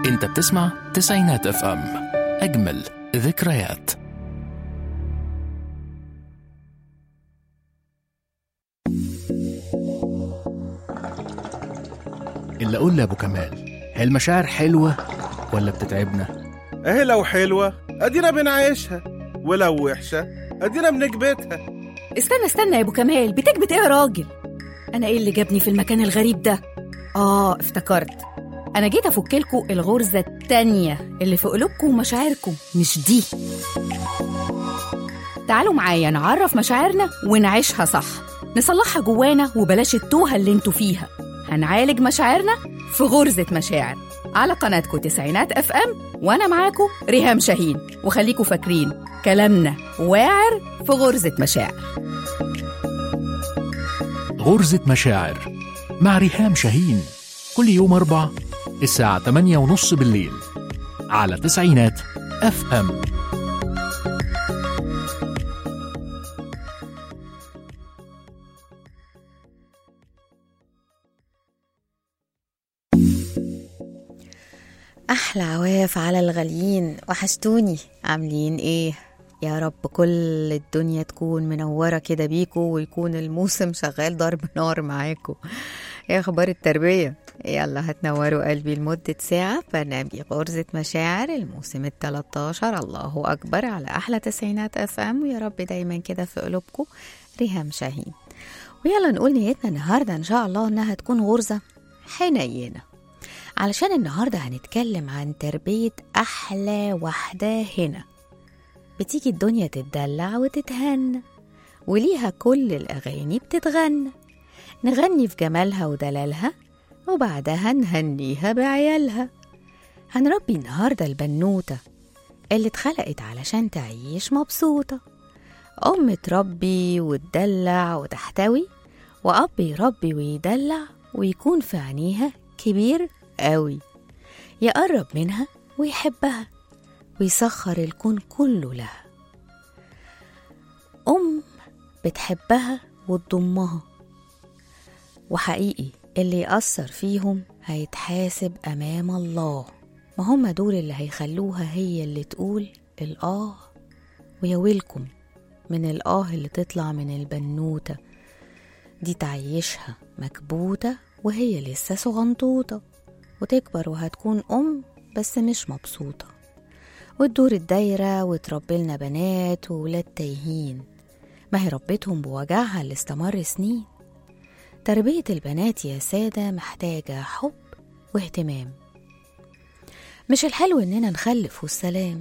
انت بتسمع تسعينات اف ام اجمل ذكريات اللي اقول لابو كمال هي المشاعر حلوه ولا بتتعبنا اهي لو حلوة ادينا بنعيشها ولو وحشة ادينا بنكبتها استنى استنى يا ابو كمال بتكبت ايه يا راجل انا ايه اللي جابني في المكان الغريب ده اه افتكرت انا جيت افك لكم الغرزه التانية اللي في قلوبكم ومشاعركم مش دي تعالوا معايا نعرف مشاعرنا ونعيشها صح نصلحها جوانا وبلاش التوهه اللي انتوا فيها هنعالج مشاعرنا في غرزه مشاعر على قناتكم تسعينات اف ام وانا معاكم ريهام شاهين وخليكم فاكرين كلامنا واعر في غرزه مشاعر غرزة مشاعر مع ريهام شاهين كل يوم أربع الساعة 8 ونص بالليل على تسعينات اف ام أحلى عواف على الغاليين وحشتوني عاملين إيه؟ يا رب كل الدنيا تكون منورة كده بيكو ويكون الموسم شغال ضرب نار معاكو ايه أخبار التربية؟ يلا هتنوروا قلبي لمدة ساعة برنامج غرزة مشاعر الموسم التلاتاشر الله أكبر على أحلى تسعينات أف أم ويا رب دايما كده في قلوبكم ريهام شاهين ويلا نقول نيتنا النهاردة إن شاء الله إنها تكون غرزة حنينة علشان النهاردة هنتكلم عن تربية أحلى واحدة هنا بتيجي الدنيا تتدلع وتتهنى وليها كل الأغاني بتتغنى نغني في جمالها ودلالها وبعدها نهنيها بعيالها هنربي النهاردة البنوتة اللي اتخلقت علشان تعيش مبسوطة أم تربي وتدلع وتحتوي وأب يربي ويدلع ويكون في عينيها كبير قوي يقرب منها ويحبها ويسخر الكون كله لها أم بتحبها وتضمها وحقيقي اللي يأثر فيهم هيتحاسب أمام الله ما هم دول اللي هيخلوها هي اللي تقول الآه ويا ويلكم من الآه اللي تطلع من البنوتة دي تعيشها مكبوتة وهي لسه صغنطوطة وتكبر وهتكون أم بس مش مبسوطة وتدور الدايرة وتربي لنا بنات وولاد تايهين ما هي ربتهم بوجعها اللي استمر سنين تربية البنات يا سادة محتاجة حب واهتمام مش الحلو إننا نخلف والسلام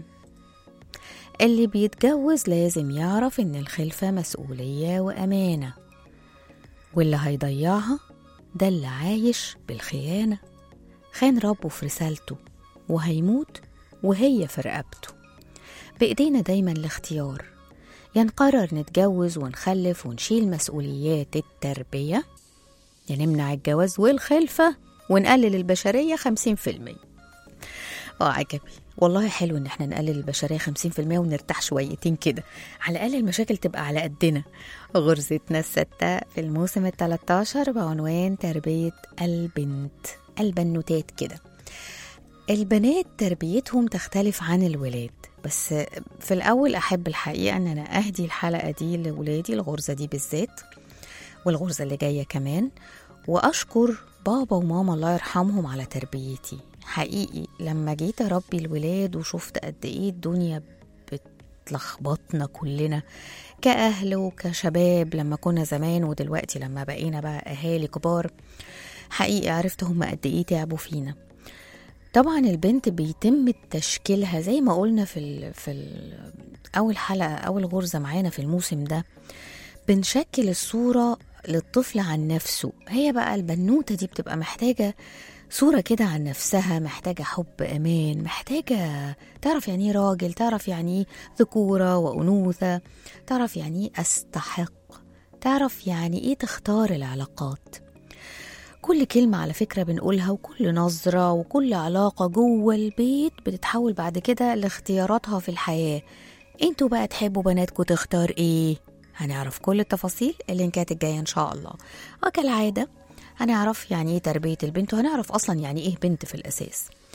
اللي بيتجوز لازم يعرف إن الخلفة مسؤولية وأمانة واللي هيضيعها ده اللي عايش بالخيانة خان ربه في رسالته وهيموت وهي في رقبته بإيدينا دايما الاختيار يا نقرر نتجوز ونخلف ونشيل مسؤوليات التربية يا نمنع الجواز والخلفة ونقلل البشرية خمسين في المية اه عجبي والله حلو ان احنا نقلل البشرية خمسين في المية ونرتاح شويتين كده على الأقل المشاكل تبقى على قدنا غرزتنا الستة في الموسم التلاتاشر بعنوان تربية البنت البنوتات كده البنات تربيتهم تختلف عن الولاد بس في الأول أحب الحقيقة أن أنا أهدي الحلقة دي لولادي الغرزة دي بالذات والغرزة اللي جاية كمان وأشكر بابا وماما الله يرحمهم على تربيتي حقيقي لما جيت أربي الولاد وشفت قد إيه الدنيا بتلخبطنا كلنا كأهل وكشباب لما كنا زمان ودلوقتي لما بقينا بقى أهالي كبار حقيقي عرفت هم قد إيه تعبوا فينا طبعا البنت بيتم تشكيلها زي ما قلنا في ال في ال اول حلقه اول غرزه معانا في الموسم ده بنشكل الصوره للطفل عن نفسه هي بقى البنوته دي بتبقى محتاجه صورة كده عن نفسها محتاجة حب أمان محتاجة تعرف يعني إيه راجل تعرف يعني إيه ذكورة وأنوثة تعرف يعني إيه أستحق تعرف يعني إيه تختار العلاقات كل كلمة على فكرة بنقولها وكل نظرة وكل علاقة جوه البيت بتتحول بعد كده لاختياراتها في الحياة انتوا بقى تحبوا بناتكم تختار ايه هنعرف كل التفاصيل اللي كانت الجاية ان شاء الله وكالعادة هنعرف يعني ايه تربية البنت وهنعرف اصلا يعني ايه بنت في الاساس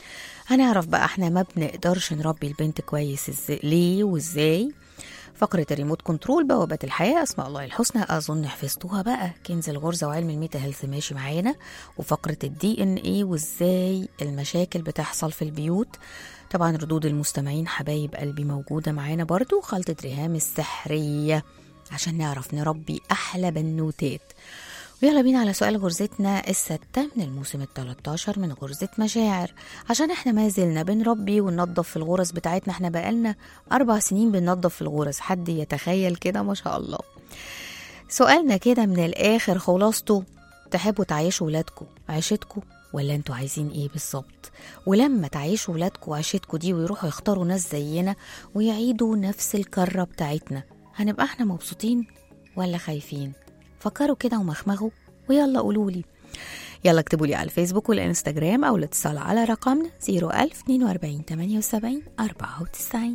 هنعرف بقى احنا ما بنقدرش نربي البنت كويس ازاي ليه وازاي فقرة الريموت كنترول بوابة الحياة أسماء الله الحسنى أظن حفظتوها بقى كنز الغرزة وعلم الميتا هيلث ماشي معانا وفقرة الدي ان ايه وازاي المشاكل بتحصل في البيوت طبعا ردود المستمعين حبايب قلبي موجودة معانا برضو خلطة ريهام السحرية عشان نعرف نربي أحلى بنوتات ويلا بينا على سؤال غرزتنا الستة من الموسم التلاتاشر من غرزة مشاعر عشان احنا ما زلنا بنربي وننظف في الغرز بتاعتنا احنا بقالنا أربع سنين بننظف في الغرز حد يتخيل كده ما شاء الله سؤالنا كده من الآخر خلاصته تحبوا تعيشوا ولادكم عيشتكم ولا انتوا عايزين ايه بالظبط ولما تعيشوا ولادكم عيشتكم دي ويروحوا يختاروا ناس زينا ويعيدوا نفس الكرة بتاعتنا هنبقى احنا مبسوطين ولا خايفين فكروا كده ومخمغوا ويلا قولولي يلا اكتبوا لي على الفيسبوك والانستجرام او الاتصال على رقمنا 01042 78 94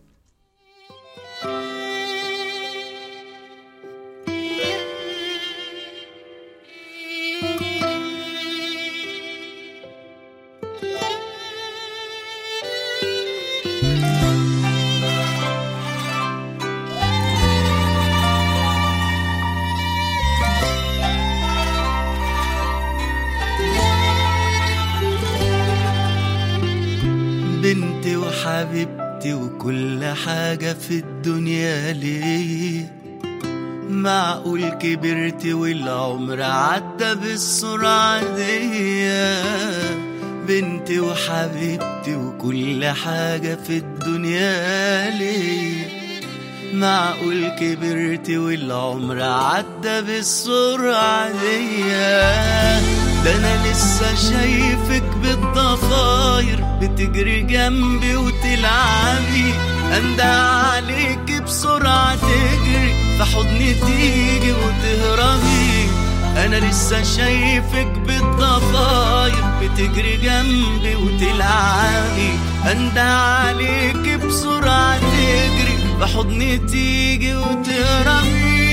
بنتي وحبيبتي وكل حاجة في الدنيا ليه معقول كبرت والعمر عدى بالسرعة دي بنتي وحبيبتي وكل حاجة في الدنيا ليه معقول كبرت والعمر عدى بالسرعة دي ده انا لسه شايفك بالضفاير بتجري جنبي وتلعبي اندى عليك بسرعة تجري في حضني تيجي وتهربي انا لسه شايفك بالضفاير بتجري جنبي وتلعبي اندى عليك بسرعة تجري في حضني تيجي وتهربي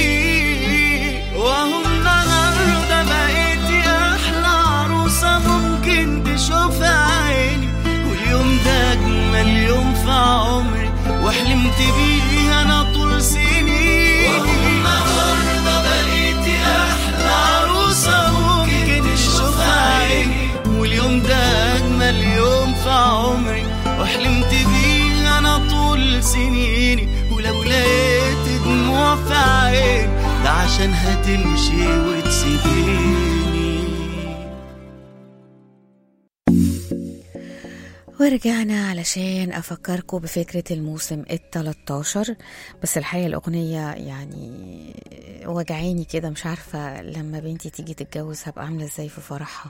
وهو النهارده بقيتي احلى عروسه ممكن تشوفها عيني واليوم ده اجمل يوم في عمري وحلمت بيه انا طول سنين وهو النهارده بقيتي احلى عروسه ممكن تشوفها عيني واليوم ده اجمل يوم في عمري وحلمت بيه انا طول سنيني ولو لقيت دموع في عيني ده عشان هتمشي وتسيبيني ورجعنا علشان أفكركم بفكرة الموسم التلاتاشر بس الحقيقة الأغنية يعني وجعاني كده مش عارفة لما بنتي تيجي تتجوز هبقى عاملة ازاي في فرحها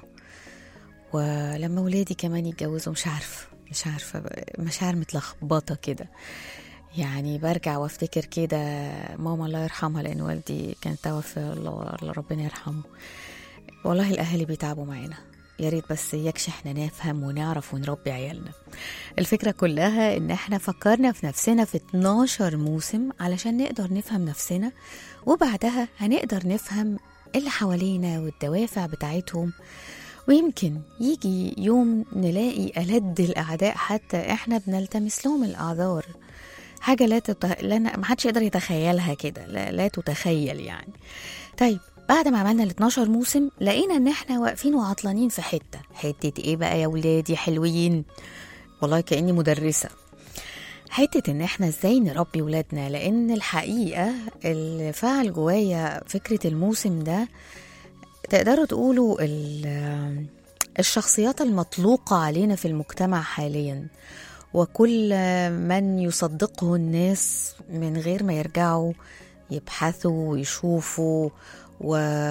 ولما ولادي كمان يتجوزوا مش عارفة مش عارفة مشاعر متلخبطة كده يعني برجع وافتكر كده ماما الله يرحمها لأن والدي كان توفى الله الله ربنا يرحمه والله الأهالي بيتعبوا معانا يا ريت بس يكش احنا نفهم ونعرف ونربي عيالنا الفكرة كلها ان احنا فكرنا في نفسنا في 12 موسم علشان نقدر نفهم نفسنا وبعدها هنقدر نفهم اللي حوالينا والدوافع بتاعتهم ويمكن يجي يوم نلاقي ألد الأعداء حتى احنا بنلتمس لهم الأعذار حاجة لا, تت... لا ما حدش يقدر يتخيلها كده لا, لا تتخيل يعني طيب بعد ما عملنا ال 12 موسم لقينا ان احنا واقفين وعطلانين في حته حته ايه بقى يا ولادي حلوين والله كاني مدرسه حته ان احنا ازاي نربي ولادنا لان الحقيقه اللي فعل جوايا فكره الموسم ده تقدروا تقولوا ال- الشخصيات المطلوقه علينا في المجتمع حاليا وكل من يصدقه الناس من غير ما يرجعوا يبحثوا ويشوفوا و...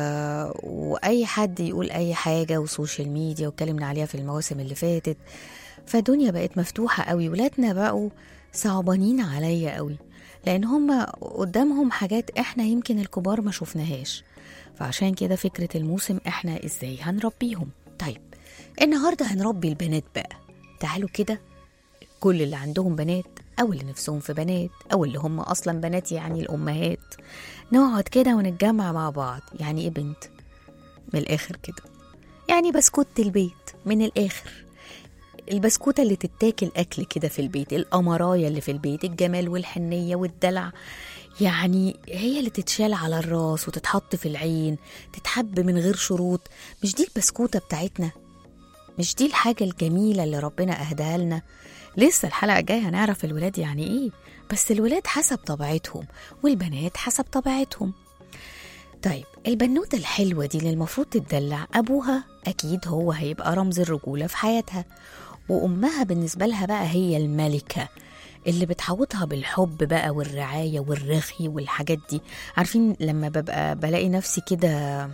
واي حد يقول اي حاجه وسوشيال ميديا واتكلمنا عليها في المواسم اللي فاتت فالدنيا بقت مفتوحه قوي ولادنا بقوا صعبانين عليا قوي لان هم قدامهم حاجات احنا يمكن الكبار ما شفناهاش فعشان كده فكره الموسم احنا ازاي هنربيهم طيب النهارده هنربي البنات بقى تعالوا كده كل اللي عندهم بنات او اللي نفسهم في بنات او اللي هم اصلا بنات يعني الامهات نقعد كده ونتجمع مع بعض يعني ايه بنت من الاخر كده يعني بسكوت البيت من الاخر البسكوتة اللي تتاكل أكل كده في البيت القمراية اللي في البيت الجمال والحنية والدلع يعني هي اللي تتشال على الراس وتتحط في العين تتحب من غير شروط مش دي البسكوتة بتاعتنا مش دي الحاجة الجميلة اللي ربنا أهداها لنا لسه الحلقة الجاية هنعرف الولاد يعني إيه بس الولاد حسب طبيعتهم والبنات حسب طبيعتهم طيب البنوتة الحلوة دي اللي المفروض تتدلع أبوها أكيد هو هيبقى رمز الرجولة في حياتها وأمها بالنسبة لها بقى هي الملكة اللي بتحوطها بالحب بقى والرعاية والرخي والحاجات دي عارفين لما ببقى بلاقي نفسي كده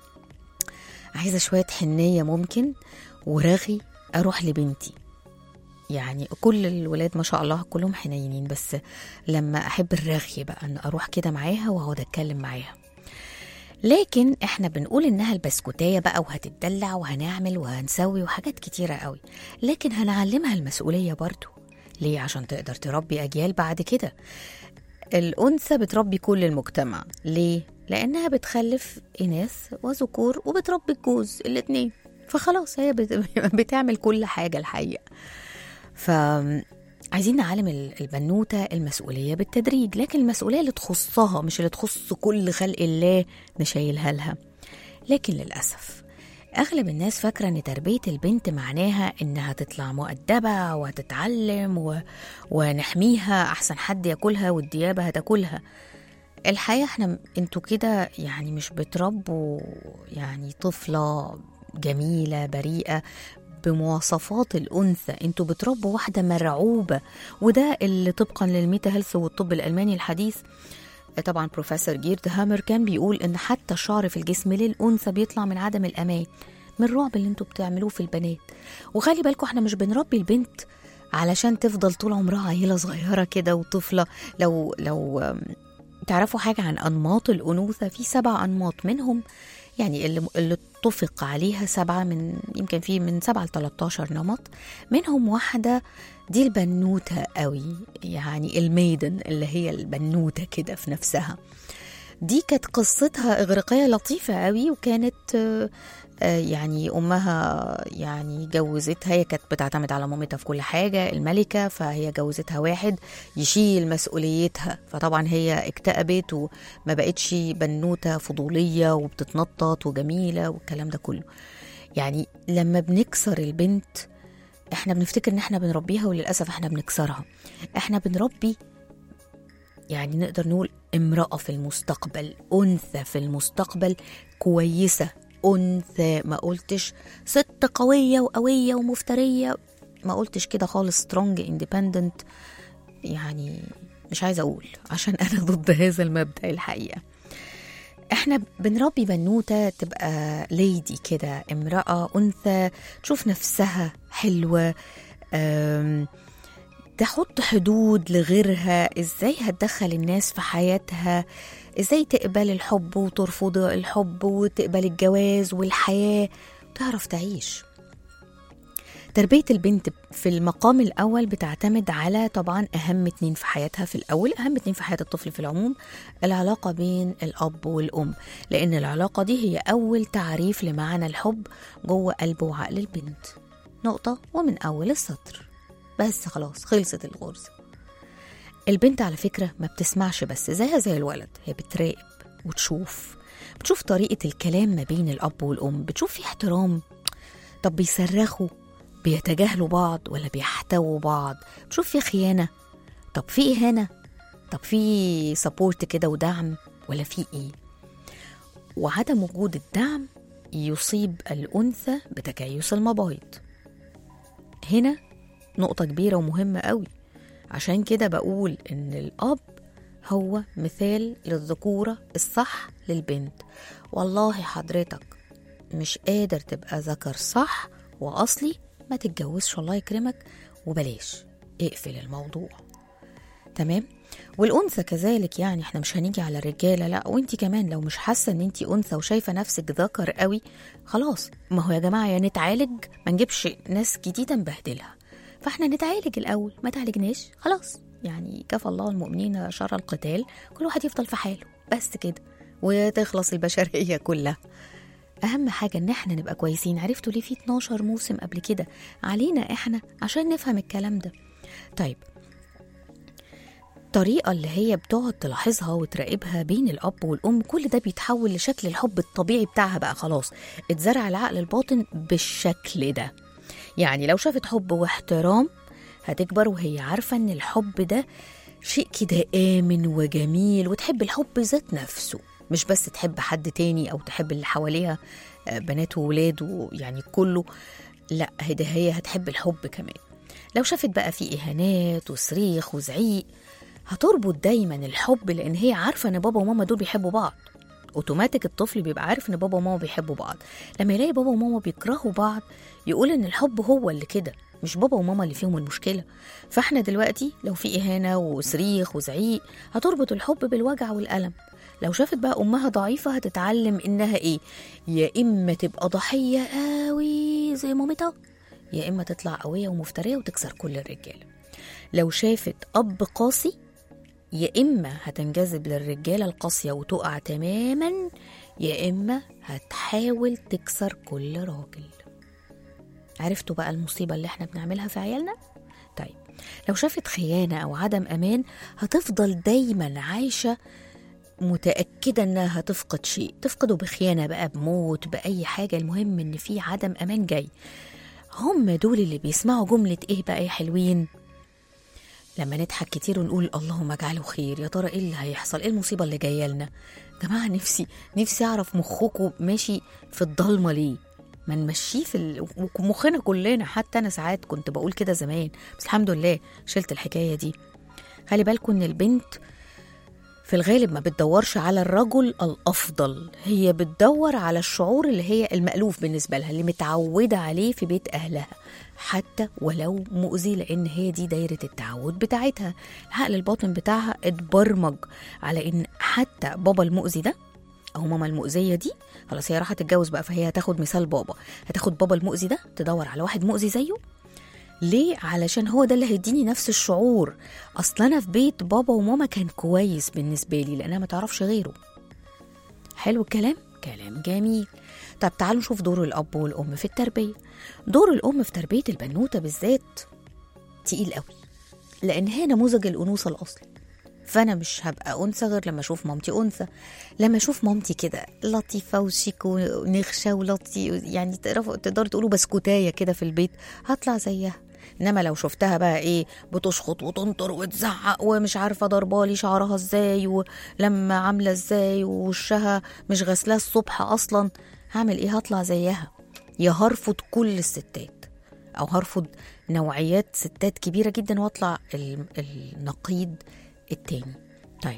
عايزة شوية حنية ممكن ورغي أروح لبنتي يعني كل الولاد ما شاء الله كلهم حنينين بس لما أحب الرغي بقى أن أروح كده معاها وأقعد أتكلم معاها لكن احنا بنقول انها البسكوتيه بقى وهتتدلع وهنعمل وهنسوي وحاجات كتيره قوي لكن هنعلمها المسؤوليه برضو ليه عشان تقدر تربي اجيال بعد كده الانثى بتربي كل المجتمع ليه لانها بتخلف اناث وذكور وبتربي الجوز الاتنين فخلاص هي بت... بتعمل كل حاجه الحقيقه ف عايزين نعلم ال- البنوتة المسؤولية بالتدريج لكن المسؤولية اللي تخصها مش اللي تخص كل خلق الله نشيلها لها لكن للأسف أغلب الناس فاكرة إن تربية البنت معناها إنها تطلع مؤدبة وتتعلم و... ونحميها أحسن حد ياكلها والديابة هتاكلها الحقيقة احنا انتوا كده يعني مش بتربوا يعني طفلة جميلة بريئة بمواصفات الأنثى انتوا بتربوا واحدة مرعوبة وده اللي طبقا للميتا هيلث والطب الألماني الحديث طبعا بروفيسور جيرد هامر كان بيقول ان حتى الشعر في الجسم للأنثى بيطلع من عدم الأمان من الرعب اللي انتوا بتعملوه في البنات وخلي بالكم احنا مش بنربي البنت علشان تفضل طول عمرها عيلة صغيرة كده وطفلة لو لو أم، تعرفوا حاجة عن أنماط الأنوثة في سبع أنماط منهم يعني اللي, اللي اتفق عليها سبعة من يمكن في من سبعة ل 13 نمط منهم واحدة دي البنوتة قوي يعني الميدن اللي هي البنوتة كده في نفسها دي كانت قصتها إغريقية لطيفة قوي وكانت آه، آه، يعني أمها يعني جوزتها هي كانت بتعتمد على مامتها في كل حاجة الملكة فهي جوزتها واحد يشيل مسؤوليتها فطبعا هي اكتئبت وما بقتش بنوتة فضولية وبتتنطط وجميلة والكلام ده كله يعني لما بنكسر البنت احنا بنفتكر ان احنا بنربيها وللأسف احنا بنكسرها احنا بنربي يعني نقدر نقول امرأة في المستقبل أنثى في المستقبل كويسة أنثى ما قلتش ست قوية وقوية ومفترية ما قلتش كده خالص سترونج اندبندنت يعني مش عايزة أقول عشان أنا ضد هذا المبدأ الحقيقة احنا بنربي بنوتة تبقى ليدي كده امرأة أنثى تشوف نفسها حلوة أم، تحط حدود لغيرها ازاي هتدخل الناس في حياتها ازاي تقبل الحب وترفض الحب وتقبل الجواز والحياة تعرف تعيش تربية البنت في المقام الأول بتعتمد على طبعا أهم اتنين في حياتها في الأول أهم اتنين في حياة الطفل في العموم العلاقة بين الأب والأم لأن العلاقة دي هي أول تعريف لمعنى الحب جوه قلب وعقل البنت نقطة ومن أول السطر بس خلاص خلصت الغرزة البنت على فكرة ما بتسمعش بس زيها زي الولد هي بتراقب وتشوف بتشوف طريقة الكلام ما بين الأب والأم بتشوف في احترام طب بيصرخوا بيتجاهلوا بعض ولا بيحتووا بعض بتشوف في خيانة طب في إهانة طب في سبورت كده ودعم ولا في إيه وعدم وجود الدعم يصيب الأنثى بتكيس المبايض هنا نقطة كبيرة ومهمة قوي عشان كده بقول إن الأب هو مثال للذكورة الصح للبنت والله حضرتك مش قادر تبقى ذكر صح وأصلي ما تتجوزش الله يكرمك وبلاش اقفل الموضوع تمام والأنثى كذلك يعني احنا مش هنيجي على الرجالة لا وانت كمان لو مش حاسة ان انت أنثى وشايفة نفسك ذكر قوي خلاص ما هو يا جماعة يا نتعالج ما نجيبش ناس جديدة نبهدلها فاحنا نتعالج الأول ما تعالجناش خلاص يعني كفى الله المؤمنين شر القتال كل واحد يفضل في حاله بس كده وتخلص البشرية كلها اهم حاجه ان احنا نبقى كويسين عرفتوا ليه في 12 موسم قبل كده علينا احنا عشان نفهم الكلام ده طيب الطريقة اللي هي بتقعد تلاحظها وتراقبها بين الأب والأم كل ده بيتحول لشكل الحب الطبيعي بتاعها بقى خلاص اتزرع العقل الباطن بالشكل ده يعني لو شافت حب واحترام هتكبر وهي عارفة إن الحب ده شيء كده آمن وجميل وتحب الحب ذات نفسه مش بس تحب حد تاني أو تحب اللي حواليها آه، بنات وولاد ويعني كله لا ده هي هتحب الحب كمان لو شافت بقى في إهانات وصريخ وزعيق هتربط دايما الحب لأن هي عارفة إن بابا وماما دول بيحبوا بعض اوتوماتيك الطفل بيبقى عارف ان بابا وماما بيحبوا بعض لما يلاقي بابا وماما بيكرهوا بعض يقول ان الحب هو اللي كده مش بابا وماما اللي فيهم المشكله فاحنا دلوقتي لو في اهانه وصريخ وزعيق هتربط الحب بالوجع والالم لو شافت بقى امها ضعيفه هتتعلم انها ايه يا اما تبقى ضحيه قوي زي مامتها يا اما تطلع قويه ومفتريه وتكسر كل الرجاله لو شافت اب قاسي يا إما هتنجذب للرجالة القاسية وتقع تماما يا إما هتحاول تكسر كل راجل عرفتوا بقى المصيبة اللي احنا بنعملها في عيالنا؟ طيب لو شافت خيانة أو عدم أمان هتفضل دايما عايشة متأكدة إنها هتفقد شيء تفقده بخيانة بقى بموت بأي حاجة المهم إن في عدم أمان جاي هم دول اللي بيسمعوا جملة إيه بقى يا حلوين لما نضحك كتير ونقول اللهم اجعله خير يا ترى ايه اللي هيحصل ايه المصيبه اللي جايه لنا جماعه نفسي نفسي اعرف مخكم ماشي في الضلمه ليه ما نمشيه في ال... مخنا كلنا حتى انا ساعات كنت بقول كده زمان بس الحمد لله شلت الحكايه دي خلي بالكم ان البنت في الغالب ما بتدورش على الرجل الافضل هي بتدور على الشعور اللي هي المألوف بالنسبه لها اللي متعوده عليه في بيت اهلها حتى ولو مؤذي لان هي دي دايره التعود بتاعتها العقل الباطن بتاعها اتبرمج على ان حتى بابا المؤذي ده او ماما المؤذيه دي خلاص هي راحت تتجوز بقى فهي هتاخد مثال بابا هتاخد بابا المؤذي ده تدور على واحد مؤذي زيه ليه علشان هو ده اللي هيديني نفس الشعور اصل انا في بيت بابا وماما كان كويس بالنسبه لي لانها ما تعرفش غيره حلو الكلام كلام جميل طب تعالوا نشوف دور الاب والام في التربيه دور الام في تربيه البنوته بالذات تقيل قوي لان هي نموذج الانوثه الاصلي فانا مش هبقى انثى غير لما اشوف مامتي انثى لما اشوف مامتي كده لطيفه وشيك ونخشه ولطي يعني تعرفوا تقدروا تقولوا بسكوتايه كده في البيت هطلع زيها انما لو شفتها بقى ايه بتشخط وتنطر وتزعق ومش عارفه ضربالي شعرها ازاي ولما عامله ازاي ووشها مش غسلاه الصبح اصلا هعمل ايه هطلع زيها يا هرفض كل الستات او هرفض نوعيات ستات كبيره جدا واطلع ال- النقيض التاني طيب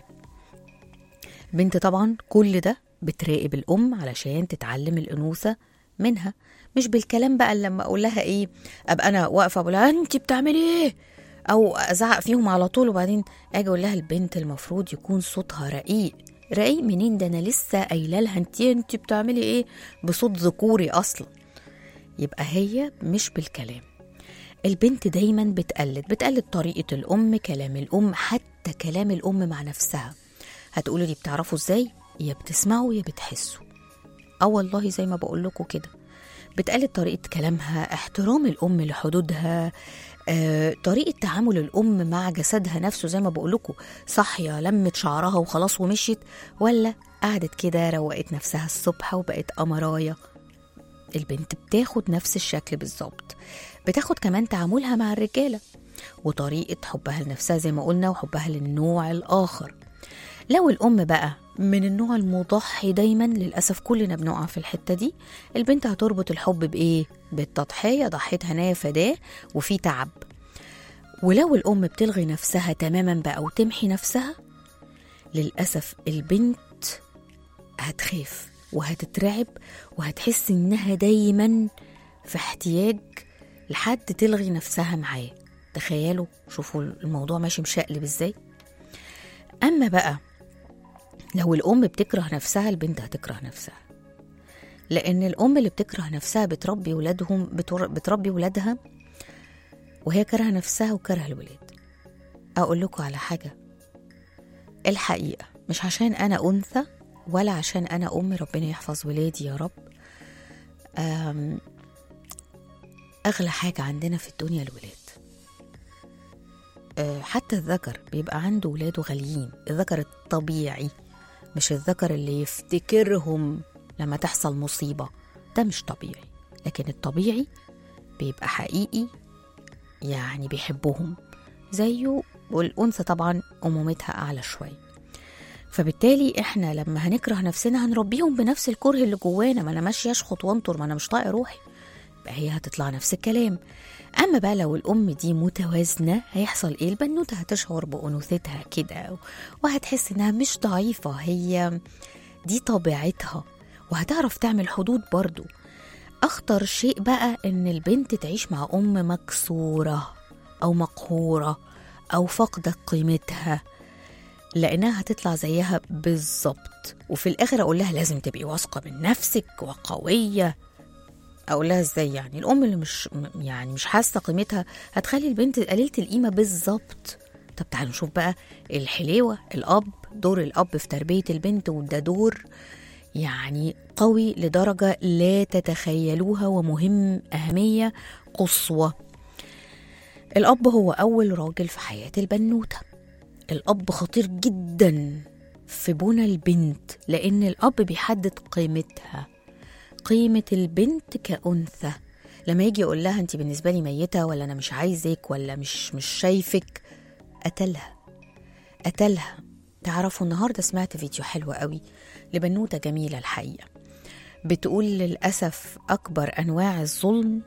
بنت طبعا كل ده بتراقب الام علشان تتعلم الانوثه منها مش بالكلام بقى لما اقول لها ايه ابقى انا واقفه بقول لها انت بتعملي ايه او ازعق فيهم على طول وبعدين اجي اقول لها البنت المفروض يكون صوتها رقيق رقيق منين ده انا لسه قايله لها انت انت بتعملي ايه بصوت ذكوري اصلا يبقى هي مش بالكلام البنت دايما بتقلد بتقلد طريقة الأم كلام الأم حتى كلام الأم مع نفسها هتقولوا دي بتعرفوا ازاي يا بتسمعوا يا بتحسوا اه والله زي ما بقول لكم كده بتقلد طريقة كلامها احترام الأم لحدودها آه، طريقة تعامل الأم مع جسدها نفسه زي ما بقول لكم صاحية لمت شعرها وخلاص ومشيت ولا قعدت كده روقت نفسها الصبح وبقت قمراية البنت بتاخد نفس الشكل بالظبط بتاخد كمان تعاملها مع الرجالة وطريقة حبها لنفسها زي ما قلنا وحبها للنوع الآخر لو الأم بقى من النوع المضحي دايما للأسف كلنا بنقع في الحتة دي البنت هتربط الحب بإيه؟ بالتضحية ضحيت هنايا فداه وفي تعب ولو الأم بتلغي نفسها تماما بقى وتمحي نفسها للأسف البنت هتخاف وهتترعب وهتحس إنها دايما في احتياج لحد تلغي نفسها معاه تخيلوا شوفوا الموضوع ماشي مشقلب ازاي اما بقى لو الام بتكره نفسها البنت هتكره نفسها لان الام اللي بتكره نفسها بتربي ولادهم بتر- بتربي ولادها وهي كارهه نفسها وكارهه الولاد اقول لكم على حاجه الحقيقه مش عشان انا انثى ولا عشان انا ام ربنا يحفظ ولادي يا رب أم، أغلى حاجة عندنا في الدنيا الولاد أه، حتى الذكر بيبقى عنده ولاده غاليين الذكر الطبيعي مش الذكر اللي يفتكرهم لما تحصل مصيبة ده مش طبيعي لكن الطبيعي بيبقى حقيقي يعني بيحبهم زيه والأنثى طبعا أمومتها أعلى شوية فبالتالي احنا لما هنكره نفسنا هنربيهم بنفس الكره اللي جوانا ما انا ماشيه اشخط وانطر ما انا مش طايقه روحي يبقى هي هتطلع نفس الكلام اما بقى لو الام دي متوازنه هيحصل ايه البنوته هتشعر بانوثتها كده وهتحس انها مش ضعيفه هي دي طبيعتها وهتعرف تعمل حدود برضو اخطر شيء بقى ان البنت تعيش مع ام مكسوره او مقهوره او فاقده قيمتها لانها هتطلع زيها بالظبط وفي الاخر اقول لها لازم تبقي واثقه من نفسك وقويه اقول لها ازاي يعني الام اللي مش م- يعني مش حاسه قيمتها هتخلي البنت قليله القيمه بالظبط طب تعالوا نشوف بقى الحليوه الاب دور الاب في تربيه البنت وده دور يعني قوي لدرجه لا تتخيلوها ومهم اهميه قصوى الاب هو اول راجل في حياه البنوته الأب خطير جدا في بنى البنت لأن الأب بيحدد قيمتها قيمة البنت كأنثى لما يجي يقول لها أنت بالنسبة لي ميتة ولا أنا مش عايزك ولا مش مش شايفك قتلها قتلها تعرفوا النهاردة سمعت فيديو حلو قوي لبنوتة جميلة الحقيقة بتقول للأسف أكبر أنواع الظلم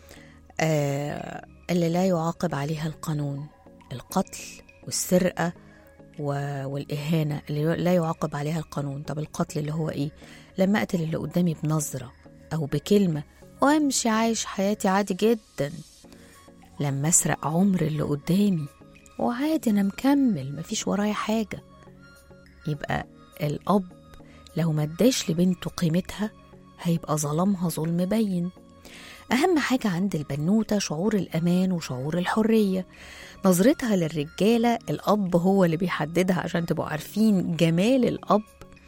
آه اللي لا يعاقب عليها القانون القتل والسرقة و- والإهانة اللي لا يعاقب عليها القانون طب القتل اللي هو إيه لما أقتل اللي قدامي بنظرة أو بكلمة وأمشي عايش حياتي عادي جدا لما أسرق عمر اللي قدامي وعادي أنا مكمل مفيش ورايا حاجة يبقى الأب لو ما اداش لبنته قيمتها هيبقى ظلمها ظلم بين أهم حاجة عند البنوتة شعور الأمان وشعور الحرية نظرتها للرجالة الأب هو اللي بيحددها عشان تبقوا عارفين جمال الأب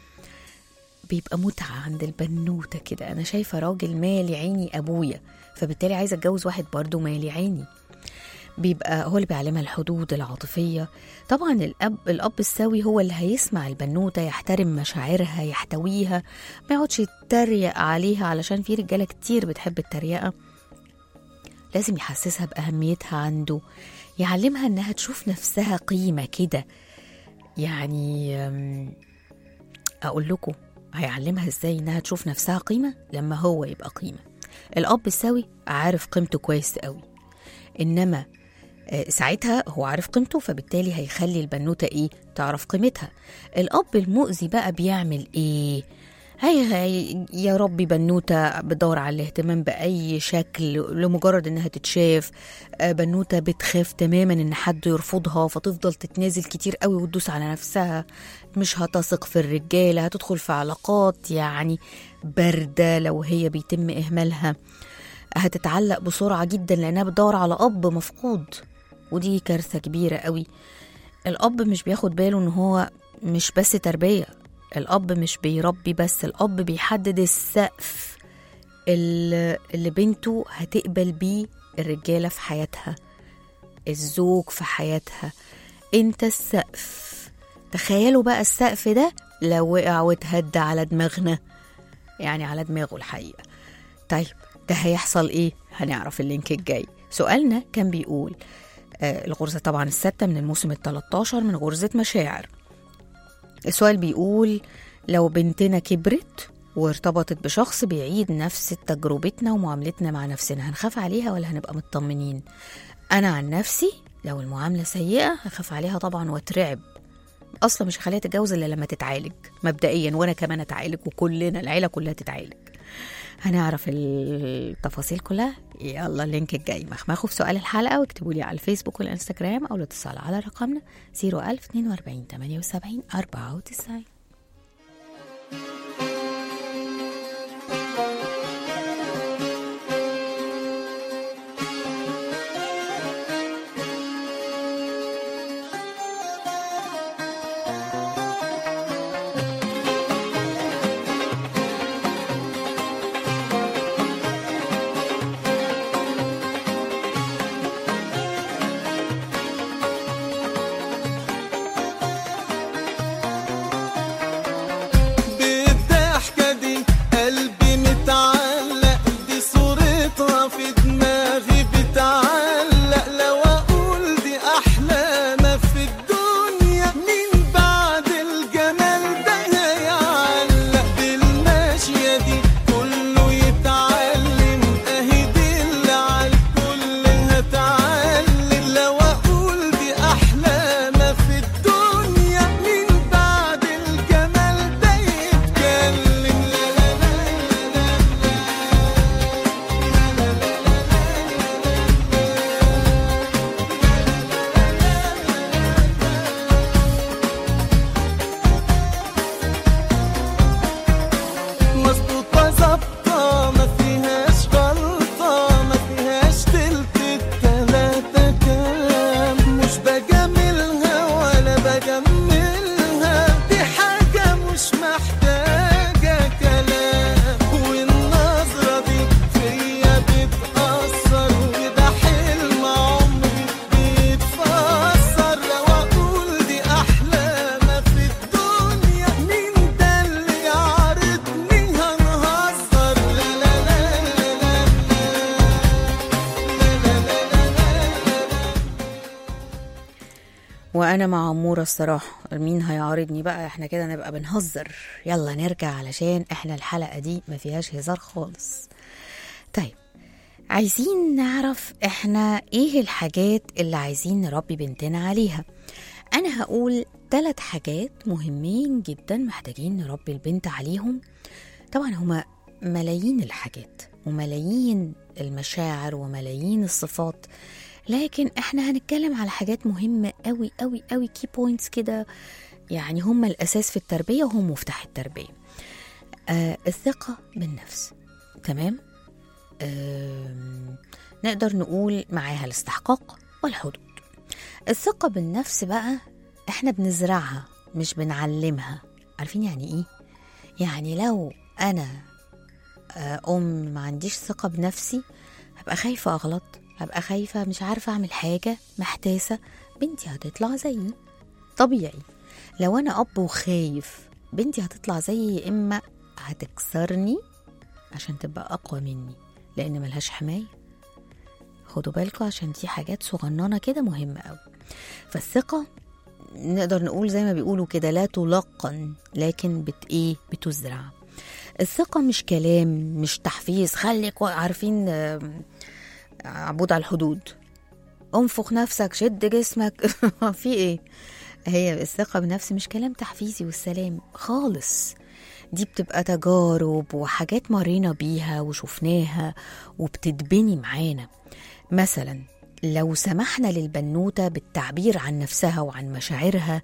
بيبقى متعة عند البنوتة كده أنا شايفة راجل مالي عيني أبويا فبالتالي عايزة أتجوز واحد برضه مالي عيني بيبقى هو اللي بيعلمها الحدود العاطفية طبعا الأب الأب السوي هو اللي هيسمع البنوتة يحترم مشاعرها يحتويها ما يقعدش يتريق عليها علشان في رجالة كتير بتحب التريقة لازم يحسسها بأهميتها عنده يعلمها إنها تشوف نفسها قيمة كده يعني أم، أقول لكم هيعلمها إزاي إنها تشوف نفسها قيمة لما هو يبقى قيمة الأب السوي عارف قيمته كويس قوي إنما آه، ساعتها هو عارف قيمته فبالتالي هيخلي البنوتة إيه تعرف قيمتها الأب المؤذي بقى بيعمل إيه هي, هي يا ربي بنوتة بتدور على الاهتمام بأي شكل لمجرد إنها تتشاف آه، بنوتة بتخاف تماما إن حد يرفضها فتفضل تتنازل كتير قوي وتدوس على نفسها مش هتثق في الرجالة هتدخل في علاقات يعني باردة لو هي بيتم إهمالها هتتعلق بسرعة جدا لأنها بتدور على أب مفقود ودي كارثة كبيرة قوي الأب مش بياخد باله إن هو مش بس تربية الأب مش بيربي بس الأب بيحدد السقف اللي اللي بنته هتقبل بيه الرجالة في حياتها الزوج في حياتها انت السقف تخيلوا بقى السقف ده لو وقع واتهد على دماغنا يعني على دماغه الحقيقة طيب ده هيحصل ايه هنعرف اللينك الجاي سؤالنا كان بيقول آه الغرزة طبعا الستة من الموسم ال 13 من غرزة مشاعر السؤال بيقول لو بنتنا كبرت وارتبطت بشخص بيعيد نفس تجربتنا ومعاملتنا مع نفسنا هنخاف عليها ولا هنبقى مطمنين انا عن نفسي لو المعامله سيئه هخاف عليها طبعا واترعب اصلا مش هخليها تتجوز الا لما تتعالج مبدئيا وانا كمان اتعالج وكلنا العيله كلها تتعالج هنعرف التفاصيل كلها يلا اللينك الجاي مخمخوا في سؤال الحلقه واكتبوا لي على الفيسبوك والانستجرام او الاتصال على رقمنا 01042 78 94 يا وانا مع عموره الصراحه مين هيعارضني بقى احنا كده نبقى بنهزر يلا نرجع علشان احنا الحلقه دي ما فيهاش هزار خالص طيب عايزين نعرف احنا ايه الحاجات اللي عايزين نربي بنتنا عليها انا هقول ثلاث حاجات مهمين جدا محتاجين نربي البنت عليهم طبعا هما ملايين الحاجات وملايين المشاعر وملايين الصفات لكن احنا هنتكلم على حاجات مهمة قوي قوي قوي كي بوينتس كده يعني هم الأساس في التربية وهم مفتاح التربية آه الثقة بالنفس تمام آه نقدر نقول معاها الاستحقاق والحدود الثقة بالنفس بقى احنا بنزرعها مش بنعلمها عارفين يعني ايه؟ يعني لو انا آه، ام ما عنديش ثقة بنفسي هبقى خايفة اغلط هبقى خايفة مش عارفة اعمل حاجة محتاسة بنتي هتطلع زيي طبيعي لو انا اب وخايف بنتي هتطلع زيي يا اما هتكسرني عشان تبقى اقوى مني لان ملهاش حماية خدوا بالكم عشان دي حاجات صغننة كده مهمة قوي فالثقة نقدر نقول زي ما بيقولوا كده لا تلقن لكن بت ايه بتزرع الثقة مش كلام مش تحفيز خليك عارفين آم، عبود على الحدود انفخ نفسك شد جسمك في ايه هي الثقة بنفس مش كلام تحفيزي والسلام خالص دي بتبقى تجارب وحاجات مرينا بيها وشفناها وبتتبني معانا مثلا لو سمحنا للبنوتة بالتعبير عن نفسها وعن مشاعرها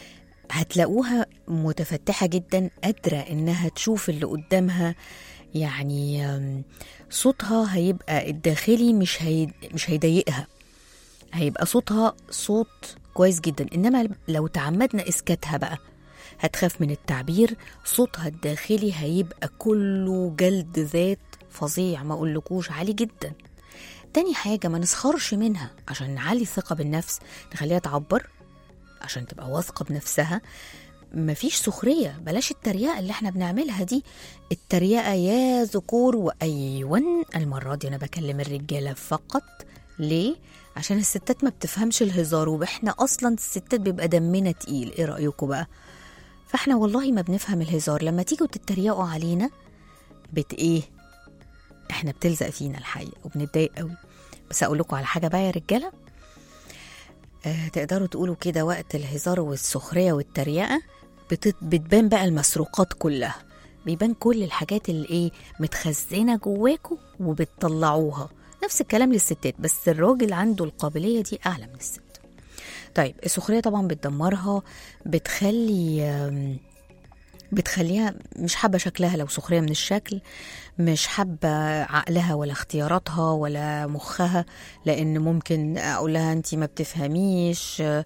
هتلاقوها متفتحة جدا قادرة إنها تشوف اللي قدامها يعني آم، صوتها هيبقى الداخلي مش هي مش هيضايقها هيبقى صوتها صوت كويس جدا إنما لو تعمدنا إسكاتها بقى هتخاف من التعبير صوتها الداخلي هيبقى كله جلد ذات فظيع ما أقولكوش عالي جدا تاني حاجة ما نسخرش منها عشان نعلي الثقة بالنفس نخليها تعبر عشان تبقى واثقة بنفسها مفيش سخرية بلاش التريقة اللي احنا بنعملها دي التريقة يا ذكور وأيون المرة دي أنا بكلم الرجالة فقط ليه؟ عشان الستات ما بتفهمش الهزار واحنا أصلا الستات بيبقى دمنا تقيل ايه رأيكم بقى؟ فاحنا والله ما بنفهم الهزار لما تيجوا تتريقوا علينا بت ايه؟ احنا بتلزق فينا الحقيقة وبنتضايق قوي بس اقول لكم على حاجة بقى يا رجالة آه تقدروا تقولوا كده وقت الهزار والسخرية والتريقة بتت- بتبان بقى المسروقات كلها بيبان كل الحاجات اللي ايه متخزنة جواكوا وبتطلعوها نفس الكلام للستات بس الراجل عنده القابلية دي أعلى من الست طيب السخرية طبعا بتدمرها بتخلي آم، بتخليها مش حابة شكلها لو سخرية من الشكل مش حابة عقلها ولا اختياراتها ولا مخها لأن ممكن أقول لها أنت ما بتفهميش آه،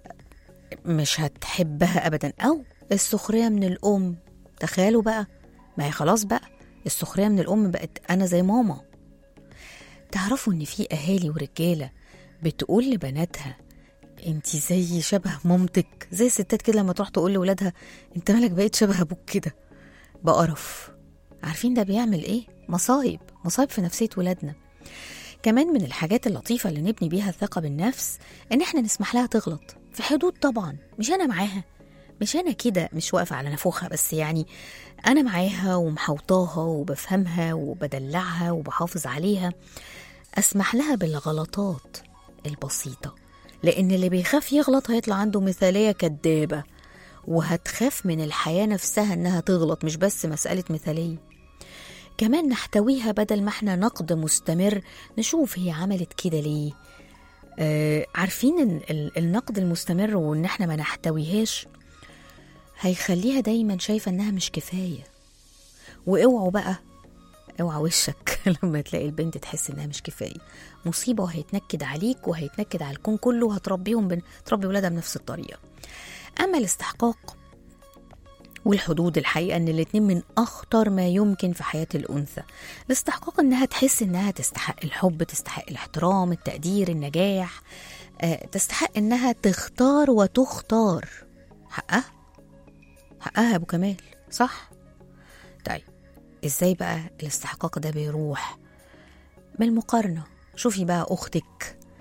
مش هتحبها أبدا أو السخرية من الأم تخيلوا بقى ما هي خلاص بقى السخرية من الأم بقت أنا زي ماما تعرفوا إن في أهالي ورجالة بتقول لبناتها انت زي شبه مامتك زي الستات كده لما تروح تقول لولادها انت مالك بقيت شبه ابوك كده بقرف عارفين ده بيعمل ايه مصايب مصايب في نفسيه ولادنا كمان من الحاجات اللطيفه اللي نبني بيها الثقه بالنفس ان احنا نسمح لها تغلط في حدود طبعا مش انا معاها مش انا كده مش واقفه على نافوخها بس يعني انا معاها ومحوطاها وبفهمها وبدلعها وبحافظ عليها اسمح لها بالغلطات البسيطه لان اللي بيخاف يغلط هيطلع عنده مثاليه كدابه وهتخاف من الحياه نفسها انها تغلط مش بس مساله مثاليه كمان نحتويها بدل ما احنا نقد مستمر نشوف هي عملت كده ليه آه عارفين إن ال- النقد المستمر وان احنا ما نحتويهاش هيخليها دايما شايفه انها مش كفايه واوعوا بقى اوعى وشك لما تلاقي البنت تحس انها مش كفايه مصيبه وهيتنكد عليك وهيتنكد على الكون كله وهتربيهم بن... تربي ولادها بنفس الطريقه اما الاستحقاق والحدود الحقيقه ان الاتنين من اخطر ما يمكن في حياه الانثى الاستحقاق انها تحس انها تستحق الحب تستحق الاحترام التقدير النجاح آه، تستحق انها تختار وتختار حقها حقها يا ابو كمال صح طيب ازاي بقى الاستحقاق ده بيروح بالمقارنة شوفي بقى أختك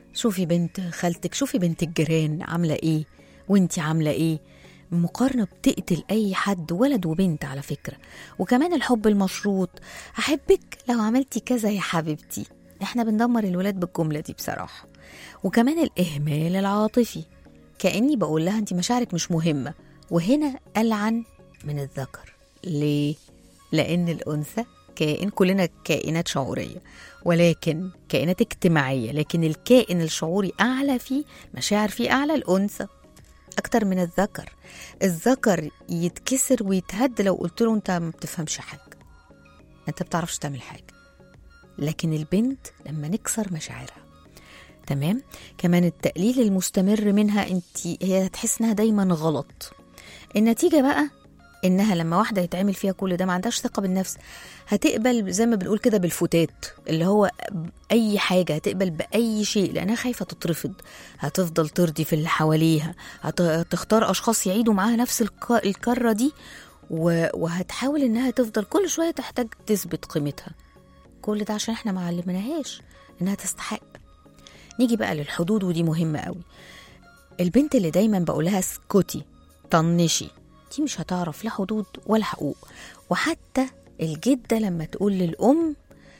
شوفي بنت خالتك شوفي بنت الجيران عاملة ايه وانتي عاملة ايه المقارنة بتقتل أي حد ولد وبنت على فكرة وكمان الحب المشروط أحبك لو عملتي كذا يا حبيبتي احنا بندمر الولاد بالجملة دي بصراحة وكمان الإهمال العاطفي كأني بقول لها انت مشاعرك مش مهمة وهنا ألعن من الذكر ليه؟ لأن الأنثى كائن كلنا كائنات شعورية ولكن كائنات اجتماعية لكن الكائن الشعوري أعلى فيه مشاعر فيه أعلى الأنثى أكتر من الذكر الذكر يتكسر ويتهد لو قلت له أنت ما بتفهمش حاجة أنت بتعرفش تعمل حاجة لكن البنت لما نكسر مشاعرها تمام كمان التقليل المستمر منها انت هي هتحس انها دايما غلط النتيجه بقى انها لما واحده يتعمل فيها كل ده ما عندهاش ثقه بالنفس هتقبل زي ما بنقول كده بالفتات اللي هو اي حاجه هتقبل باي شيء لانها خايفه تترفض هتفضل ترضي في اللي حواليها هت- هتختار اشخاص يعيدوا معاها نفس الك- الكره دي و- وهتحاول انها تفضل كل شويه تحتاج تثبت قيمتها كل ده عشان احنا ما علمناهاش انها تستحق نيجي بقى للحدود ودي مهمة قوي البنت اللي دايما بقولها اسكتي طنشي دي مش هتعرف لا حدود ولا حقوق وحتى الجدة لما تقول للأم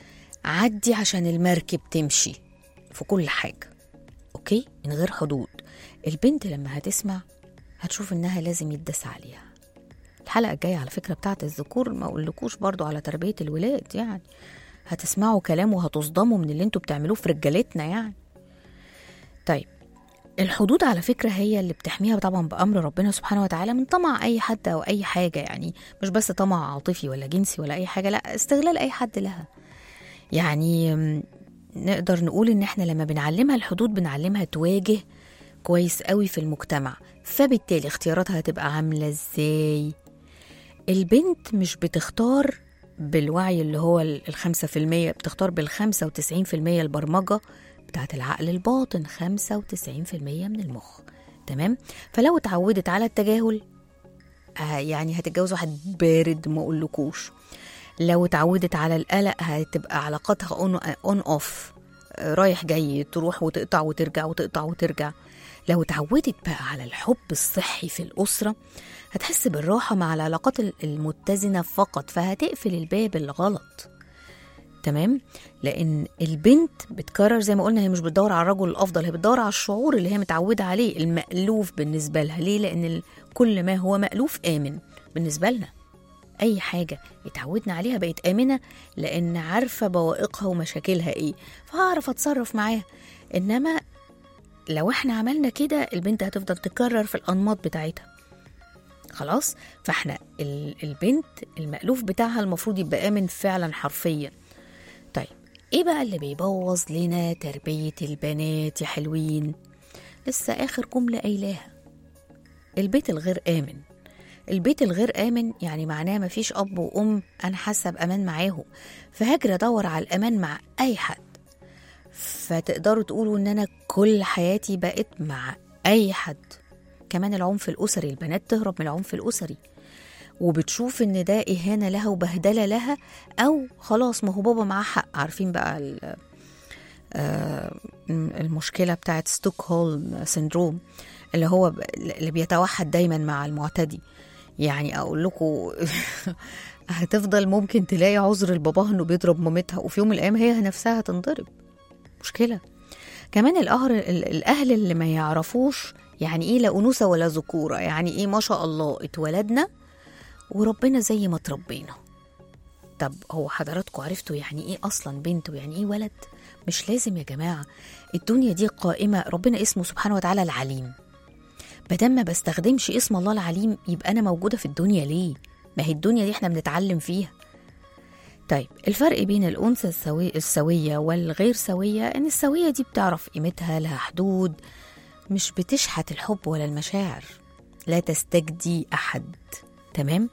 عدي عشان المركب تمشي في كل حاجة أوكي من غير حدود البنت لما هتسمع هتشوف إنها لازم يتداس عليها الحلقة الجاية على فكرة بتاعت الذكور ما أقولكوش برضو على تربية الولاد يعني هتسمعوا كلام وهتصدموا من اللي انتوا بتعملوه في رجالتنا يعني طيب الحدود على فكرة هي اللي بتحميها طبعا بأمر ربنا سبحانه وتعالى من طمع أي حد أو أي حاجة يعني مش بس طمع عاطفي ولا جنسي ولا أي حاجة لا استغلال أي حد لها يعني م، نقدر نقول إن إحنا لما بنعلمها الحدود بنعلمها تواجه كويس قوي في المجتمع فبالتالي اختياراتها هتبقى عاملة إزاي البنت مش بتختار بالوعي اللي هو ال- الخمسة في المية بتختار بالخمسة وتسعين في المية البرمجة بتاعت العقل الباطن خمسة وتسعين في المية من المخ تمام فلو اتعودت على التجاهل آه يعني هتتجوز واحد بارد ما اقولكوش لو اتعودت على القلق هتبقى علاقاتها اون اون اوف رايح جاي تروح وتقطع وترجع وتقطع وترجع لو اتعودت بقى على الحب الصحي في الأسرة هتحس بالراحة مع العلاقات ال- المتزنة فقط فهتقفل الباب الغلط تمام لأن البنت بتكرر زي ما قلنا هي مش بتدور على الرجل الأفضل هي بتدور على الشعور اللي هي متعودة عليه المألوف بالنسبة لها ليه لأن ال- كل ما هو مألوف آمن بالنسبة لنا أي حاجة اتعودنا عليها بقت آمنة لأن عارفة بوائقها ومشاكلها إيه فهعرف أتصرف معاها إنما لو احنا عملنا كده البنت هتفضل تكرر في الأنماط بتاعتها خلاص فاحنا ال- البنت المألوف بتاعها المفروض يبقى آمن فعلا حرفيا طيب ايه بقى اللي بيبوظ لنا تربية البنات يا حلوين لسه آخر جملة قايلاها البيت الغير آمن البيت الغير آمن يعني معناه مفيش أب وأم أنا حاسة بأمان معاهم فهاجر أدور على الأمان مع أي حد فتقدروا تقولوا إن أنا كل حياتي بقت مع أي حد كمان العنف الأسري البنات تهرب من العنف الأسري وبتشوف ان ده اهانه لها وبهدله لها او خلاص ما هو بابا معاه حق عارفين بقى ال- آه، المشكله بتاعت ستوكهولم سيندروم اللي هو ب- اللي بيتوحد دايما مع المعتدي يعني اقول لكم هتفضل ممكن تلاقي عذر لباباها انه بيضرب مامتها وفي يوم من الايام هي نفسها هتنضرب مشكله كمان الأهر ال- الاهل اللي ما يعرفوش يعني ايه لا انوثه ولا ذكوره يعني ايه ما شاء الله اتولدنا وربنا زي ما تربينا طب هو حضراتكم عرفتوا يعني ايه اصلا بنت ويعني ايه ولد مش لازم يا جماعه الدنيا دي قائمه ربنا اسمه سبحانه وتعالى العليم بدل ما بستخدمش اسم الله العليم يبقى انا موجوده في الدنيا ليه ما هي الدنيا دي احنا بنتعلم فيها طيب الفرق بين الأنثى السوي... السوية والغير سوية إن السوية دي بتعرف قيمتها لها حدود مش بتشحت الحب ولا المشاعر لا تستجدي أحد تمام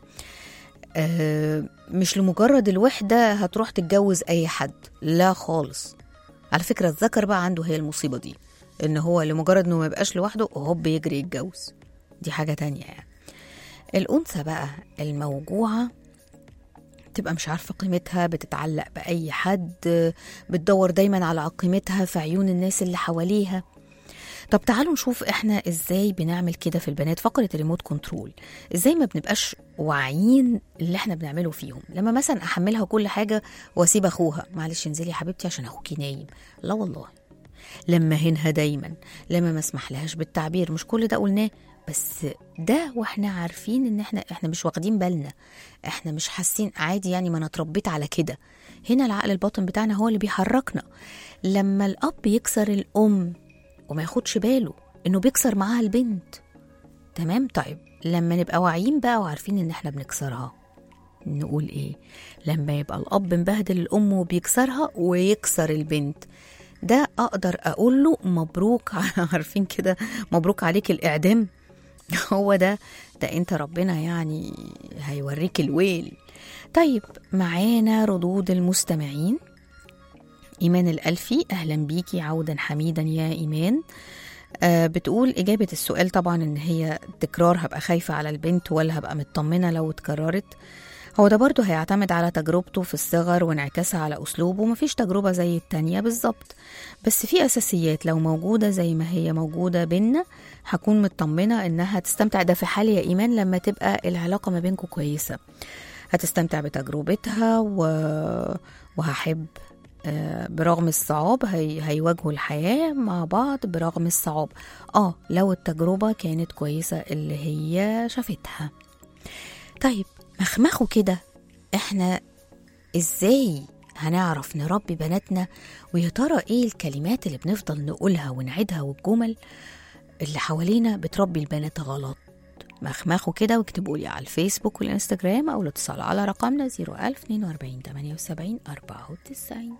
آه مش لمجرد الوحدة هتروح تتجوز أي حد لا خالص على فكرة الذكر بقى عنده هي المصيبة دي إن هو لمجرد إنه ما يبقاش لوحده هوب يجري يتجوز دي حاجة تانية يعني الأنثى بقى الموجوعة بتبقى مش عارفة قيمتها بتتعلق بأي حد بتدور دايما على قيمتها في عيون الناس اللي حواليها طب تعالوا نشوف احنا ازاي بنعمل كده في البنات فقرة الريموت كنترول ازاي ما بنبقاش واعيين اللي احنا بنعمله فيهم لما مثلا احملها كل حاجة واسيب اخوها معلش انزلي يا حبيبتي عشان اخوكي نايم لا والله لما هنها دايما لما ما اسمح لهاش بالتعبير مش كل ده قلناه بس ده واحنا عارفين ان احنا احنا مش واخدين بالنا احنا مش حاسين عادي يعني ما انا اتربيت على كده هنا العقل الباطن بتاعنا هو اللي بيحركنا لما الاب يكسر الام وما ياخدش باله انه بيكسر معاها البنت تمام طيب لما نبقى واعيين بقى وعارفين ان احنا بنكسرها نقول ايه لما يبقى الاب مبهدل الام وبيكسرها ويكسر البنت ده اقدر اقول له مبروك عارفين كده مبروك عليك الاعدام هو ده ده انت ربنا يعني هيوريك الويل طيب معانا ردود المستمعين إيمان الألفي أهلا بيكي عودا حميدا يا إيمان آه بتقول إجابة السؤال طبعا إن هي تكرار هبقى خايفة على البنت ولا هبقى مطمنة لو اتكررت هو ده برضه هيعتمد على تجربته في الصغر وانعكاسها على أسلوبه مفيش تجربة زي التانية بالظبط بس في أساسيات لو موجودة زي ما هي موجودة بينا هكون مطمنة إنها تستمتع ده في حال يا إيمان لما تبقى العلاقة ما بينكم كويسة هتستمتع بتجربتها و... وهحب آه، برغم الصعاب هي... هيواجهوا الحياة مع بعض برغم الصعاب اه لو التجربة كانت كويسة اللي هي شافتها طيب مخمخوا كده احنا ازاي هنعرف نربي بناتنا ويا ترى ايه الكلمات اللي بنفضل نقولها ونعيدها والجمل اللي حوالينا بتربي البنات غلط مخمخوا كده واكتبوا لي على الفيسبوك والانستجرام او الاتصال على رقمنا 01042 78 94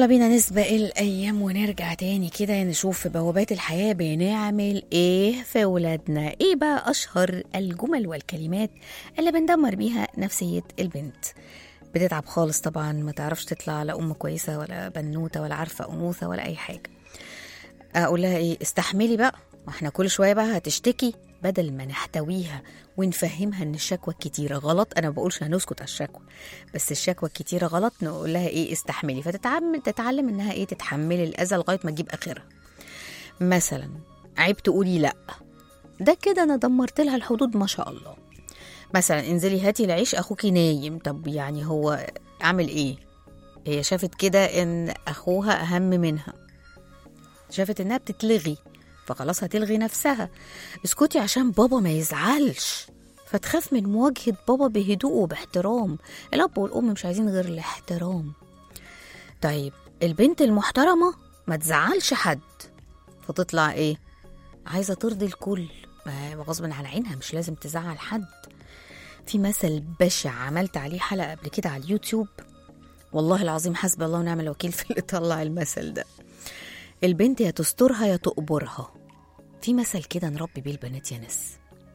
يلا بينا نسبق الأيام ونرجع تاني كده نشوف في بوابات الحياة بنعمل إيه في ولادنا إيه بقى أشهر الجمل والكلمات اللي بندمر بيها نفسية البنت بتتعب خالص طبعا ما تعرفش تطلع لا أم كويسة ولا بنوتة ولا عارفة أنوثة ولا أي حاجة أقول لها إيه استحملي بقى ما احنا كل شوية بقى هتشتكي بدل ما نحتويها ونفهمها ان الشكوى الكتيرة غلط انا ما بقولش هنسكت على الشكوى بس الشكوى الكتيرة غلط نقول لها ايه استحملي فتتعلم تتعلم انها ايه تتحمل الاذى لغاية ما تجيب اخرها مثلا عيب تقولي لا ده كده انا دمرت لها الحدود ما شاء الله مثلا انزلي هاتي العيش اخوكي نايم طب يعني هو عامل ايه هي شافت كده ان اخوها اهم منها شافت انها بتتلغي فخلاص هتلغي نفسها اسكتي عشان بابا ما يزعلش فتخاف من مواجهة بابا بهدوء وباحترام الأب والأم مش عايزين غير الاحترام طيب البنت المحترمة ما تزعلش حد فتطلع ايه عايزة ترضي الكل ما غصب عن عينها مش لازم تزعل حد في مثل بشع عملت عليه حلقة قبل كده على اليوتيوب والله العظيم حسبي الله ونعم الوكيل في اللي طلع المثل ده البنت يا تسترها يا تقبرها في مثل كده نربي بيه البنات يا ناس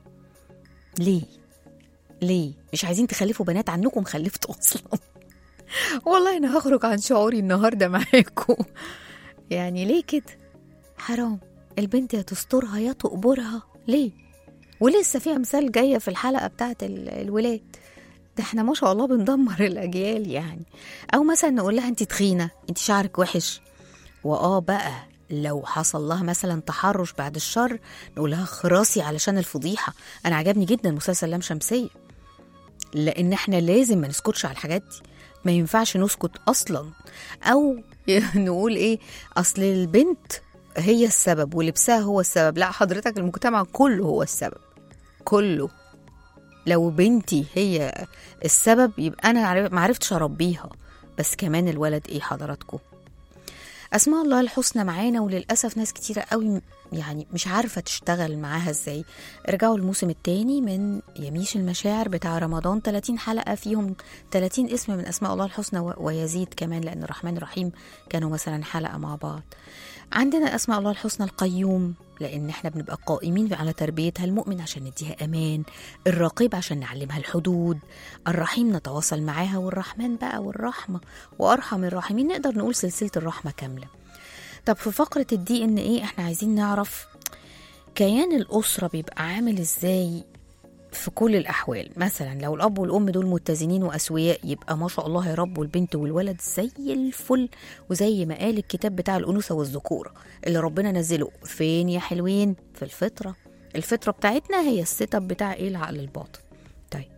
ليه ليه مش عايزين تخلفوا بنات عنكم خلفتوا اصلا والله انا هخرج عن شعوري النهارده معاكم يعني ليه كده حرام البنت يا تسترها يا تقبرها ليه ولسه في امثال جايه في الحلقه بتاعت ال- الولاد ده احنا ما شاء الله بندمر الاجيال يعني او مثلا نقول لها انت تخينه انت شعرك وحش واه بقى لو حصل لها مثلا تحرش بعد الشر نقول لها خراسي علشان الفضيحه انا عجبني جدا مسلسل لام شمسيه لان احنا لازم ما نسكتش على الحاجات دي ما ينفعش نسكت اصلا او نقول ايه اصل البنت هي السبب ولبسها هو السبب لا حضرتك المجتمع كله هو السبب كله لو بنتي هي السبب يبقى انا عرف- معرفتش اربيها بس كمان الولد ايه حضراتكم اسماء الله الحسنى معانا وللاسف ناس كتيره قوي يعني مش عارفه تشتغل معاها ازاي ارجعوا الموسم الثاني من يميش المشاعر بتاع رمضان 30 حلقه فيهم 30 اسم من اسماء الله الحسنى و- ويزيد كمان لان الرحمن الرحيم كانوا مثلا حلقه مع بعض عندنا اسماء الله الحسنى القيوم لان احنا بنبقى قائمين على تربيتها المؤمن عشان نديها امان الرقيب عشان نعلمها الحدود الرحيم نتواصل معاها والرحمن بقى والرحمه وارحم الراحمين نقدر نقول سلسله الرحمه كامله طب في فقره الدي ان ايه احنا عايزين نعرف كيان الاسره بيبقى عامل ازاي في كل الأحوال مثلا لو الأب والأم دول متزنين وأسوياء يبقى ما شاء الله هيربوا البنت والولد زي الفل وزي ما قال الكتاب بتاع الأنوثة والذكورة اللي ربنا نزله فين يا حلوين في الفطرة الفطرة بتاعتنا هي السيت اب بتاع ايه العقل الباطن طيب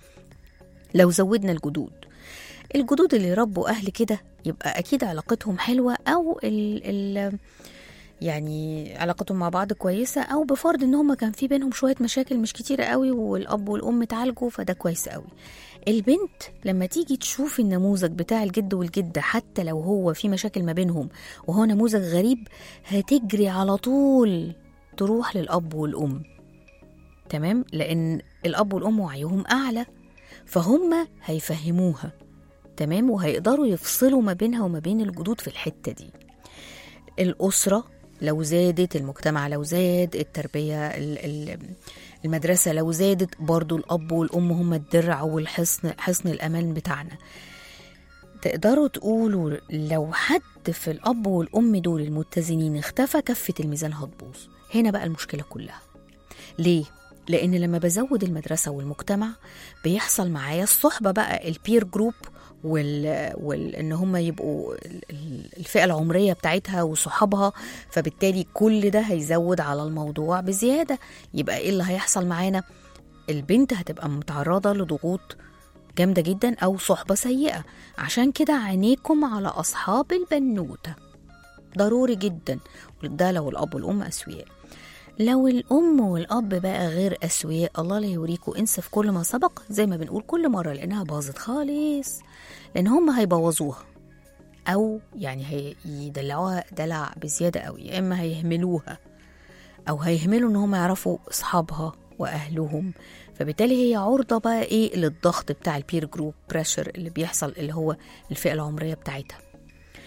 لو زودنا الجدود الجدود اللي ربوا أهل كده يبقى أكيد علاقتهم حلوة أو ال ال يعني علاقتهم مع بعض كويسة أو بفرض إن هما كان في بينهم شوية مشاكل مش كتيرة قوي والأب والأم اتعالجوا فده كويس قوي البنت لما تيجي تشوف النموذج بتاع الجد والجدة حتى لو هو في مشاكل ما بينهم وهو نموذج غريب هتجري على طول تروح للأب والأم تمام لأن الأب والأم وعيهم أعلى فهم هيفهموها تمام وهيقدروا يفصلوا ما بينها وما بين الجدود في الحتة دي الأسرة لو زادت المجتمع لو زاد التربية ال- ال- المدرسة لو زادت برضو الأب والأم هم الدرع والحصن حصن الأمان بتاعنا تقدروا تقولوا لو حد في الأب والأم دول المتزنين اختفى كفة الميزان هتبوظ هنا بقى المشكلة كلها ليه؟ لأن لما بزود المدرسة والمجتمع بيحصل معايا الصحبة بقى البير جروب وال... وال... ان هم يبقوا ال- ال- الفئه العمريه بتاعتها وصحابها فبالتالي كل ده هيزود على الموضوع بزياده يبقى ايه اللي هيحصل معانا البنت هتبقى متعرضه لضغوط جامده جدا او صحبه سيئه عشان كده عينيكم على اصحاب البنوته ضروري جدا ده لو الاب والام اسوياء لو الأم والأب بقى غير أسوياء الله لا يوريكوا انسى في كل ما سبق زي ما بنقول كل مرة لأنها باظت خالص لأن هم هيبوظوها أو يعني هيدلعوها دلع بزيادة قوي يا إما هيهملوها أو هيهملوا إن هم يعرفوا أصحابها وأهلهم فبالتالي هي عرضة بقى إيه للضغط بتاع البير جروب بريشر اللي بيحصل اللي هو الفئة العمرية بتاعتها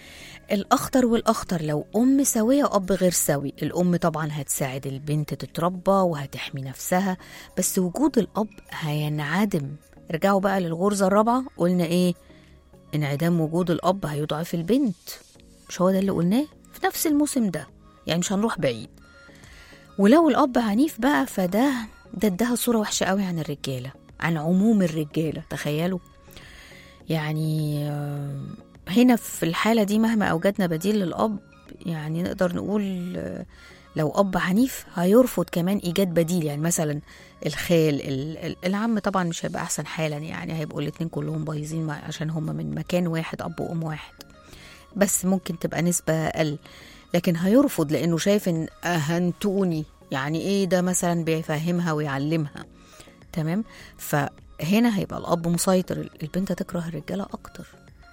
الأخطر والأخطر لو أم سوية وأب غير سوي الأم طبعا هتساعد البنت تتربى وهتحمي نفسها بس وجود الأب هينعدم ارجعوا بقى للغرزة الرابعة قلنا إيه انعدام وجود الأب هيضعف البنت مش هو ده اللي قلناه في نفس الموسم ده يعني مش هنروح بعيد ولو الأب عنيف بقى فده ده اداها صورة وحشة قوي عن الرجالة عن عموم الرجالة تخيلوا يعني آه، هنا في الحالة دي مهما أوجدنا بديل للأب يعني نقدر نقول آه، لو أب عنيف هيرفض كمان إيجاد بديل يعني مثلا الخال ال- ال- العم طبعا مش هيبقى أحسن حالا يعني هيبقوا الاتنين كلهم بايظين مع- عشان هما من مكان واحد أب وأم واحد بس ممكن تبقى نسبة أقل لكن هيرفض لأنه شايف إن أهنتوني يعني إيه ده مثلا بيفهمها ويعلمها تمام فهنا هيبقى الأب مسيطر البنت هتكره الرجالة أكتر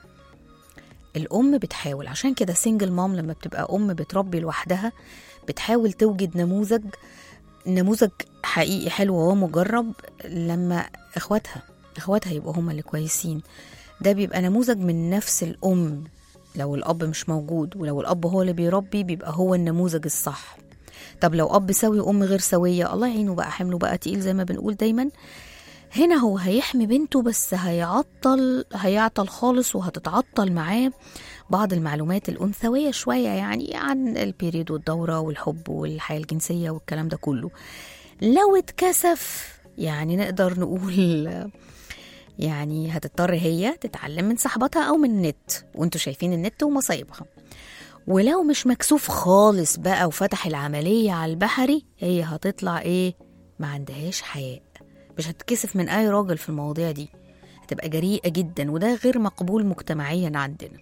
الأم بتحاول عشان كده سنجل مام لما بتبقى أم بتربي لوحدها بتحاول توجد نموذج نموذج حقيقي حلو وهو مجرب لما اخواتها اخواتها يبقوا هما اللي كويسين ده بيبقى نموذج من نفس الأم لو الأب مش موجود ولو الأب هو اللي بيربي بيبقى هو النموذج الصح طب لو أب سوي وأم غير سوية الله يعينه بقى حمله بقى تقيل زي ما بنقول دايما هنا هو هيحمي بنته بس هيعطل هيعطل خالص وهتتعطل معاه بعض المعلومات الأنثوية شوية يعني عن البيريد والدورة والحب والحياة الجنسية والكلام ده كله لو اتكسف يعني نقدر نقول يعني هتضطر هي تتعلم من صاحبتها أو من النت وانتوا شايفين النت ومصايبها ولو مش مكسوف خالص بقى وفتح العملية على البحري هي هتطلع ايه ما عندهاش حياء مش هتكسف من أي راجل في المواضيع دي هتبقى جريئة جدا وده غير مقبول مجتمعيا عندنا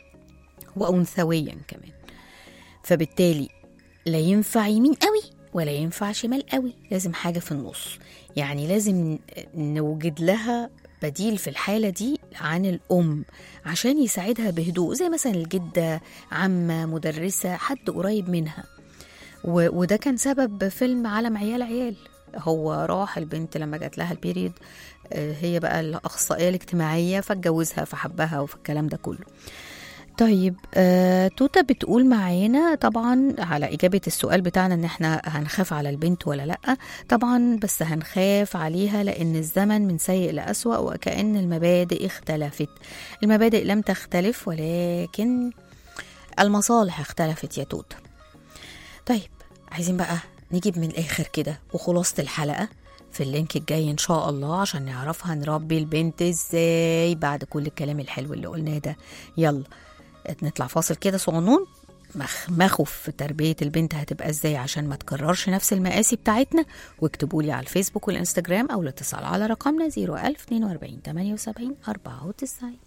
وأنثويا كمان فبالتالي لا ينفع يمين قوي ولا ينفع شمال قوي لازم حاجة في النص يعني لازم نوجد لها بديل في الحالة دي عن الأم عشان يساعدها بهدوء زي مثلا الجدة عمة مدرسة حد قريب منها و- وده كان سبب فيلم عالم عيال عيال هو راح البنت لما جات لها البيريد آه، هي بقى الأخصائية الاجتماعية فاتجوزها فحبها وفي الكلام ده كله طيب آه، توتا بتقول معانا طبعا على إجابة السؤال بتاعنا إن إحنا هنخاف على البنت ولا لأ طبعا بس هنخاف عليها لأن الزمن من سيء لأسوأ وكأن المبادئ اختلفت المبادئ لم تختلف ولكن المصالح اختلفت يا توتا طيب عايزين بقى نجيب من الآخر كده وخلاصة الحلقة في اللينك الجاي إن شاء الله عشان نعرفها نربي البنت إزاي بعد كل الكلام الحلو اللي قلناه ده يلا نطلع فاصل كده صغنون مخمخوا في تربية البنت هتبقى ازاي عشان ما تكررش نفس المقاسي بتاعتنا واكتبوا لي على الفيسبوك والانستجرام او الاتصال على رقمنا 01042 78 94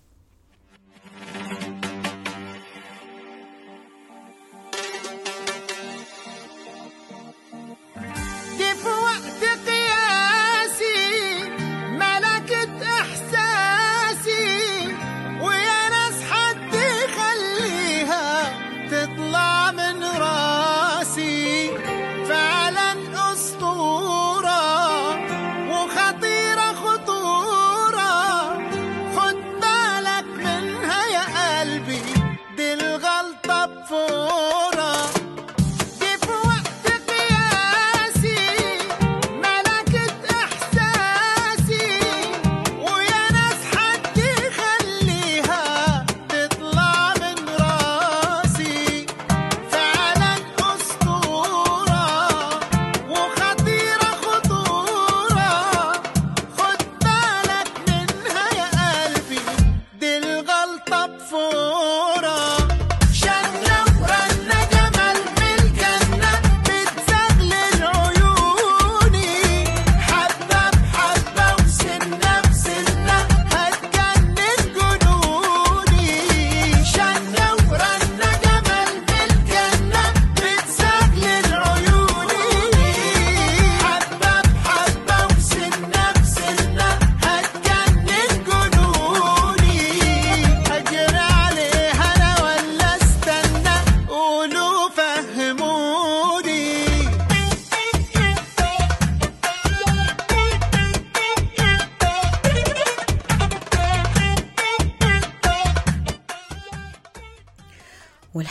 دي في وقت قياسي ملكة إحساسي ويا ناس حد يخليها تطلع من راسي فعلا أسطورة وخطيرة خطورة خد بالك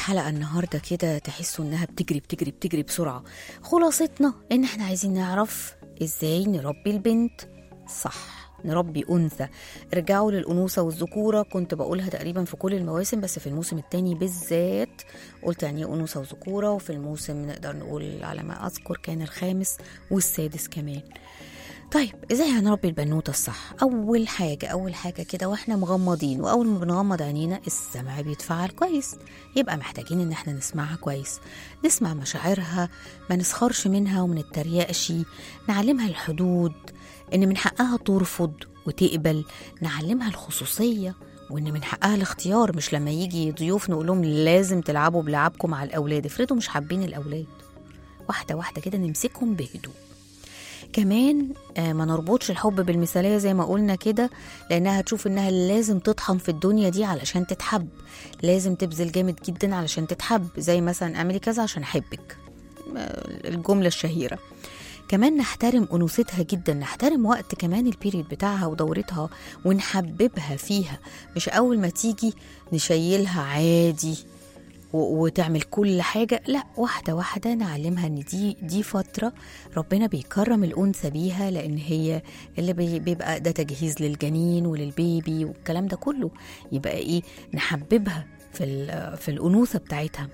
الحلقة النهاردة كده تحسوا إنها بتجري بتجري بتجري بسرعة خلاصتنا إن إحنا عايزين نعرف إزاي نربي البنت صح نربي أنثى ارجعوا للأنوثة والذكورة كنت بقولها تقريبا في كل المواسم بس في الموسم التاني بالذات قلت يعني إيه أنوثة وذكورة وفي الموسم نقدر نقول على ما أذكر كان الخامس والسادس كمان طيب ازاي هنربي البنوته الصح اول حاجه اول حاجه كده واحنا مغمضين واول ما بنغمض عينينا السمع بيتفعل كويس يبقى محتاجين ان احنا نسمعها كويس نسمع مشاعرها ما نسخرش منها وما نتريقش نعلمها الحدود ان من حقها ترفض وتقبل نعلمها الخصوصيه وان من حقها الاختيار مش لما يجي ضيوف نقول لهم لازم تلعبوا بلعبكم مع الاولاد افرضوا مش حابين الاولاد واحده واحده كده نمسكهم بهدوء كمان آه، ما نربطش الحب بالمثالية زي ما قلنا كده لأنها هتشوف إنها لازم تطحن في الدنيا دي علشان تتحب لازم تبذل جامد جدا علشان تتحب زي مثلا اعملي كذا عشان أحبك آه، الجملة الشهيرة كمان نحترم أنوثتها جدا نحترم وقت كمان البيريد بتاعها ودورتها ونحببها فيها مش أول ما تيجي نشيلها عادي و- وتعمل كل حاجة لا واحدة واحدة نعلمها ان دي دي فترة ربنا بيكرم الأنثى بيها لأن هي اللي بي- بيبقى ده تجهيز للجنين وللبيبي والكلام ده كله يبقى ايه نحببها في ال- في الأنوثة بتاعتها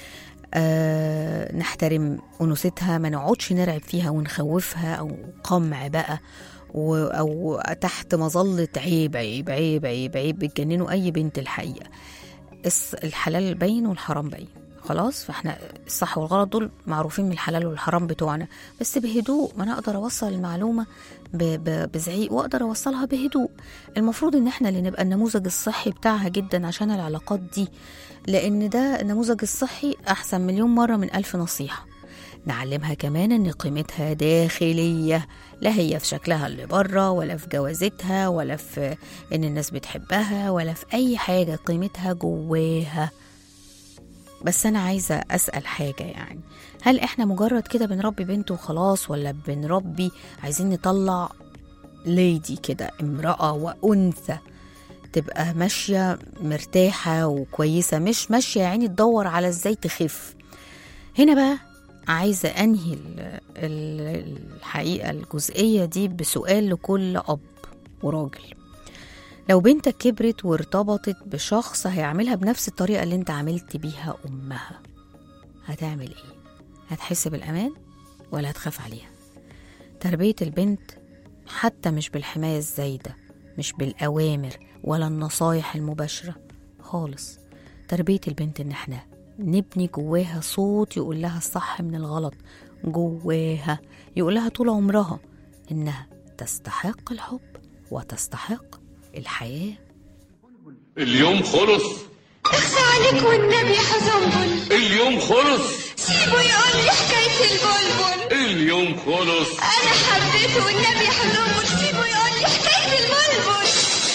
آه نحترم أنوثتها ما نقعدش نرعب فيها ونخوفها أو قمع بقى و- أو تحت مظلة عيب عيب عيب عيب عيب بتجننوا أي بنت الحقيقة الس- الحلال باين والحرام باين خلاص فاحنا الصح والغلط دول معروفين من الحلال والحرام بتوعنا بس بهدوء ما انا اقدر اوصل المعلومه ب- ب- بزعيق واقدر اوصلها بهدوء المفروض ان احنا اللي نبقى النموذج الصحي بتاعها جدا عشان العلاقات دي لان ده النموذج الصحي احسن مليون مره من الف نصيحه نعلمها كمان ان قيمتها داخليه لا هي في شكلها اللي بره ولا في جوازتها ولا في ان الناس بتحبها ولا في اي حاجه قيمتها جواها بس انا عايزه اسال حاجه يعني هل احنا مجرد كده بنربي بنت وخلاص ولا بنربي عايزين نطلع ليدي كده امراه وانثى تبقى ماشيه مرتاحه وكويسه مش ماشيه يعني تدور على ازاي تخف هنا بقى عايزه انهي ال- ال- الحقيقه الجزئيه دي بسؤال لكل اب وراجل لو بنتك كبرت وارتبطت بشخص هيعملها بنفس الطريقة اللي انت عملت بيها أمها هتعمل ايه؟ هتحس بالأمان ولا هتخاف عليها؟ تربية البنت حتى مش بالحماية الزايدة مش بالأوامر ولا النصايح المباشرة خالص تربية البنت إن احنا نبني جواها صوت يقول لها الصح من الغلط جواها يقول لها طول عمرها إنها تستحق الحب وتستحق الحياة اليوم خلص اخفى عليك والنبي حزنبل اليوم خلص سيبه يقول لي حكاية البلبل اليوم خلص أنا حبيته والنبي حزنبل سيبه يقول لي حكاية البلبل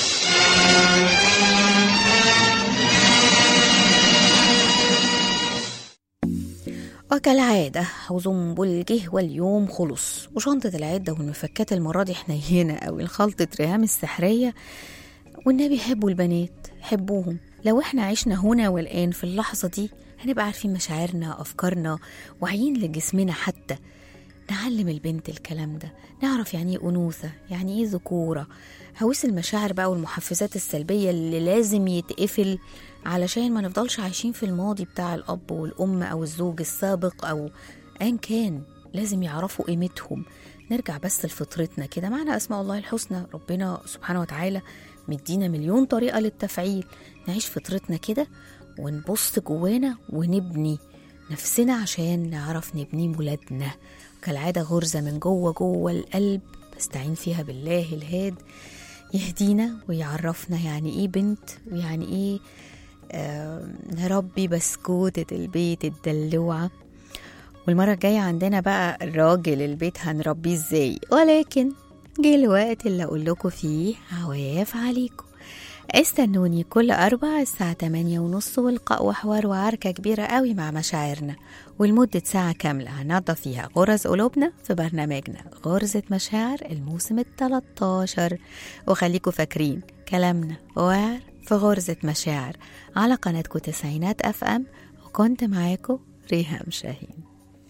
وكالعادة حزنبل جه واليوم خلص وشنطة العدة والمفكات المرة دي حنينة أوي الخلطة ريهام السحرية والنبي حبوا البنات حبوهم لو احنا عشنا هنا والآن في اللحظة دي هنبقى عارفين مشاعرنا أفكارنا واعيين لجسمنا حتى نعلم البنت الكلام ده نعرف يعني ايه أنوثة يعني ايه ذكورة هوس المشاعر بقى والمحفزات السلبية اللي لازم يتقفل علشان ما نفضلش عايشين في الماضي بتاع الأب والأم أو الزوج السابق أو أيا كان لازم يعرفوا قيمتهم نرجع بس لفطرتنا كده معنا أسماء الله الحسنى ربنا سبحانه وتعالى مدينا مليون طريقة للتفعيل نعيش فطرتنا كده ونبص جوانا ونبني نفسنا عشان نعرف نبني ولادنا كالعادة غرزة من جوه جوه القلب بستعين فيها بالله الهاد يهدينا ويعرفنا يعني ايه بنت ويعني ايه آه نربي بسكوتة البيت الدلوعة والمرة الجاية عندنا بقى الراجل البيت هنربيه ازاي ولكن جه الوقت اللي اقول لكم فيه عواف عليكم استنوني كل أربع الساعة تمانية ونص ولقاء وحوار وعركة كبيرة قوي مع مشاعرنا ولمدة ساعة كاملة هننضف فيها غرز قلوبنا في برنامجنا غرزة مشاعر الموسم التلاتاشر وخليكوا فاكرين كلامنا وعر في غرزة مشاعر على قناتكم تسعينات أف أم وكنت معاكم ريهام شاهين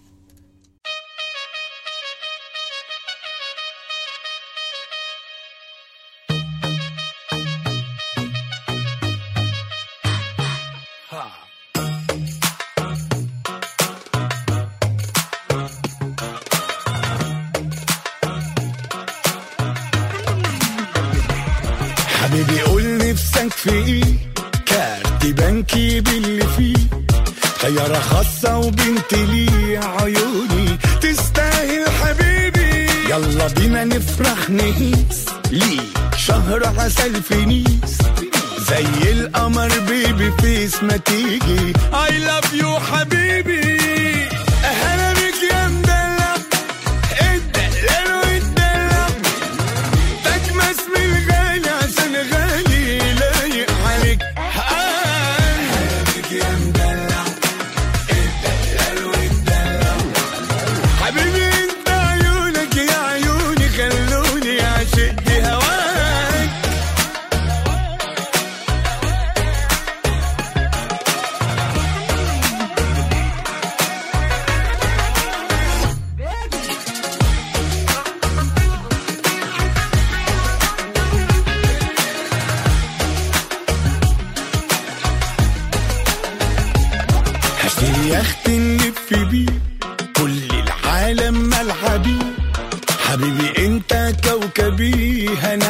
حبيبي قول نفسك في ايه كارت بنكي باللي فيه طيارة خاصة وبنت لي عيوني تستاهل حبيبي يلا بينا نفرح نهيس ليه شهر عسل في نيس زي القمر بيبي فيس ما تيجي I love you حبيبي اهلا بيك يا مدلع الدلال والدلع تكمس من الغالي عشان غالي لايق عليك حبيبك يا مدلع الدلال والدلع حبيبي انت عيونك يا عيوني خلوني اعشق بهواك هشتري يخت نلف بيه كل العالم ملعبي حبيبي انت كوكبي هنا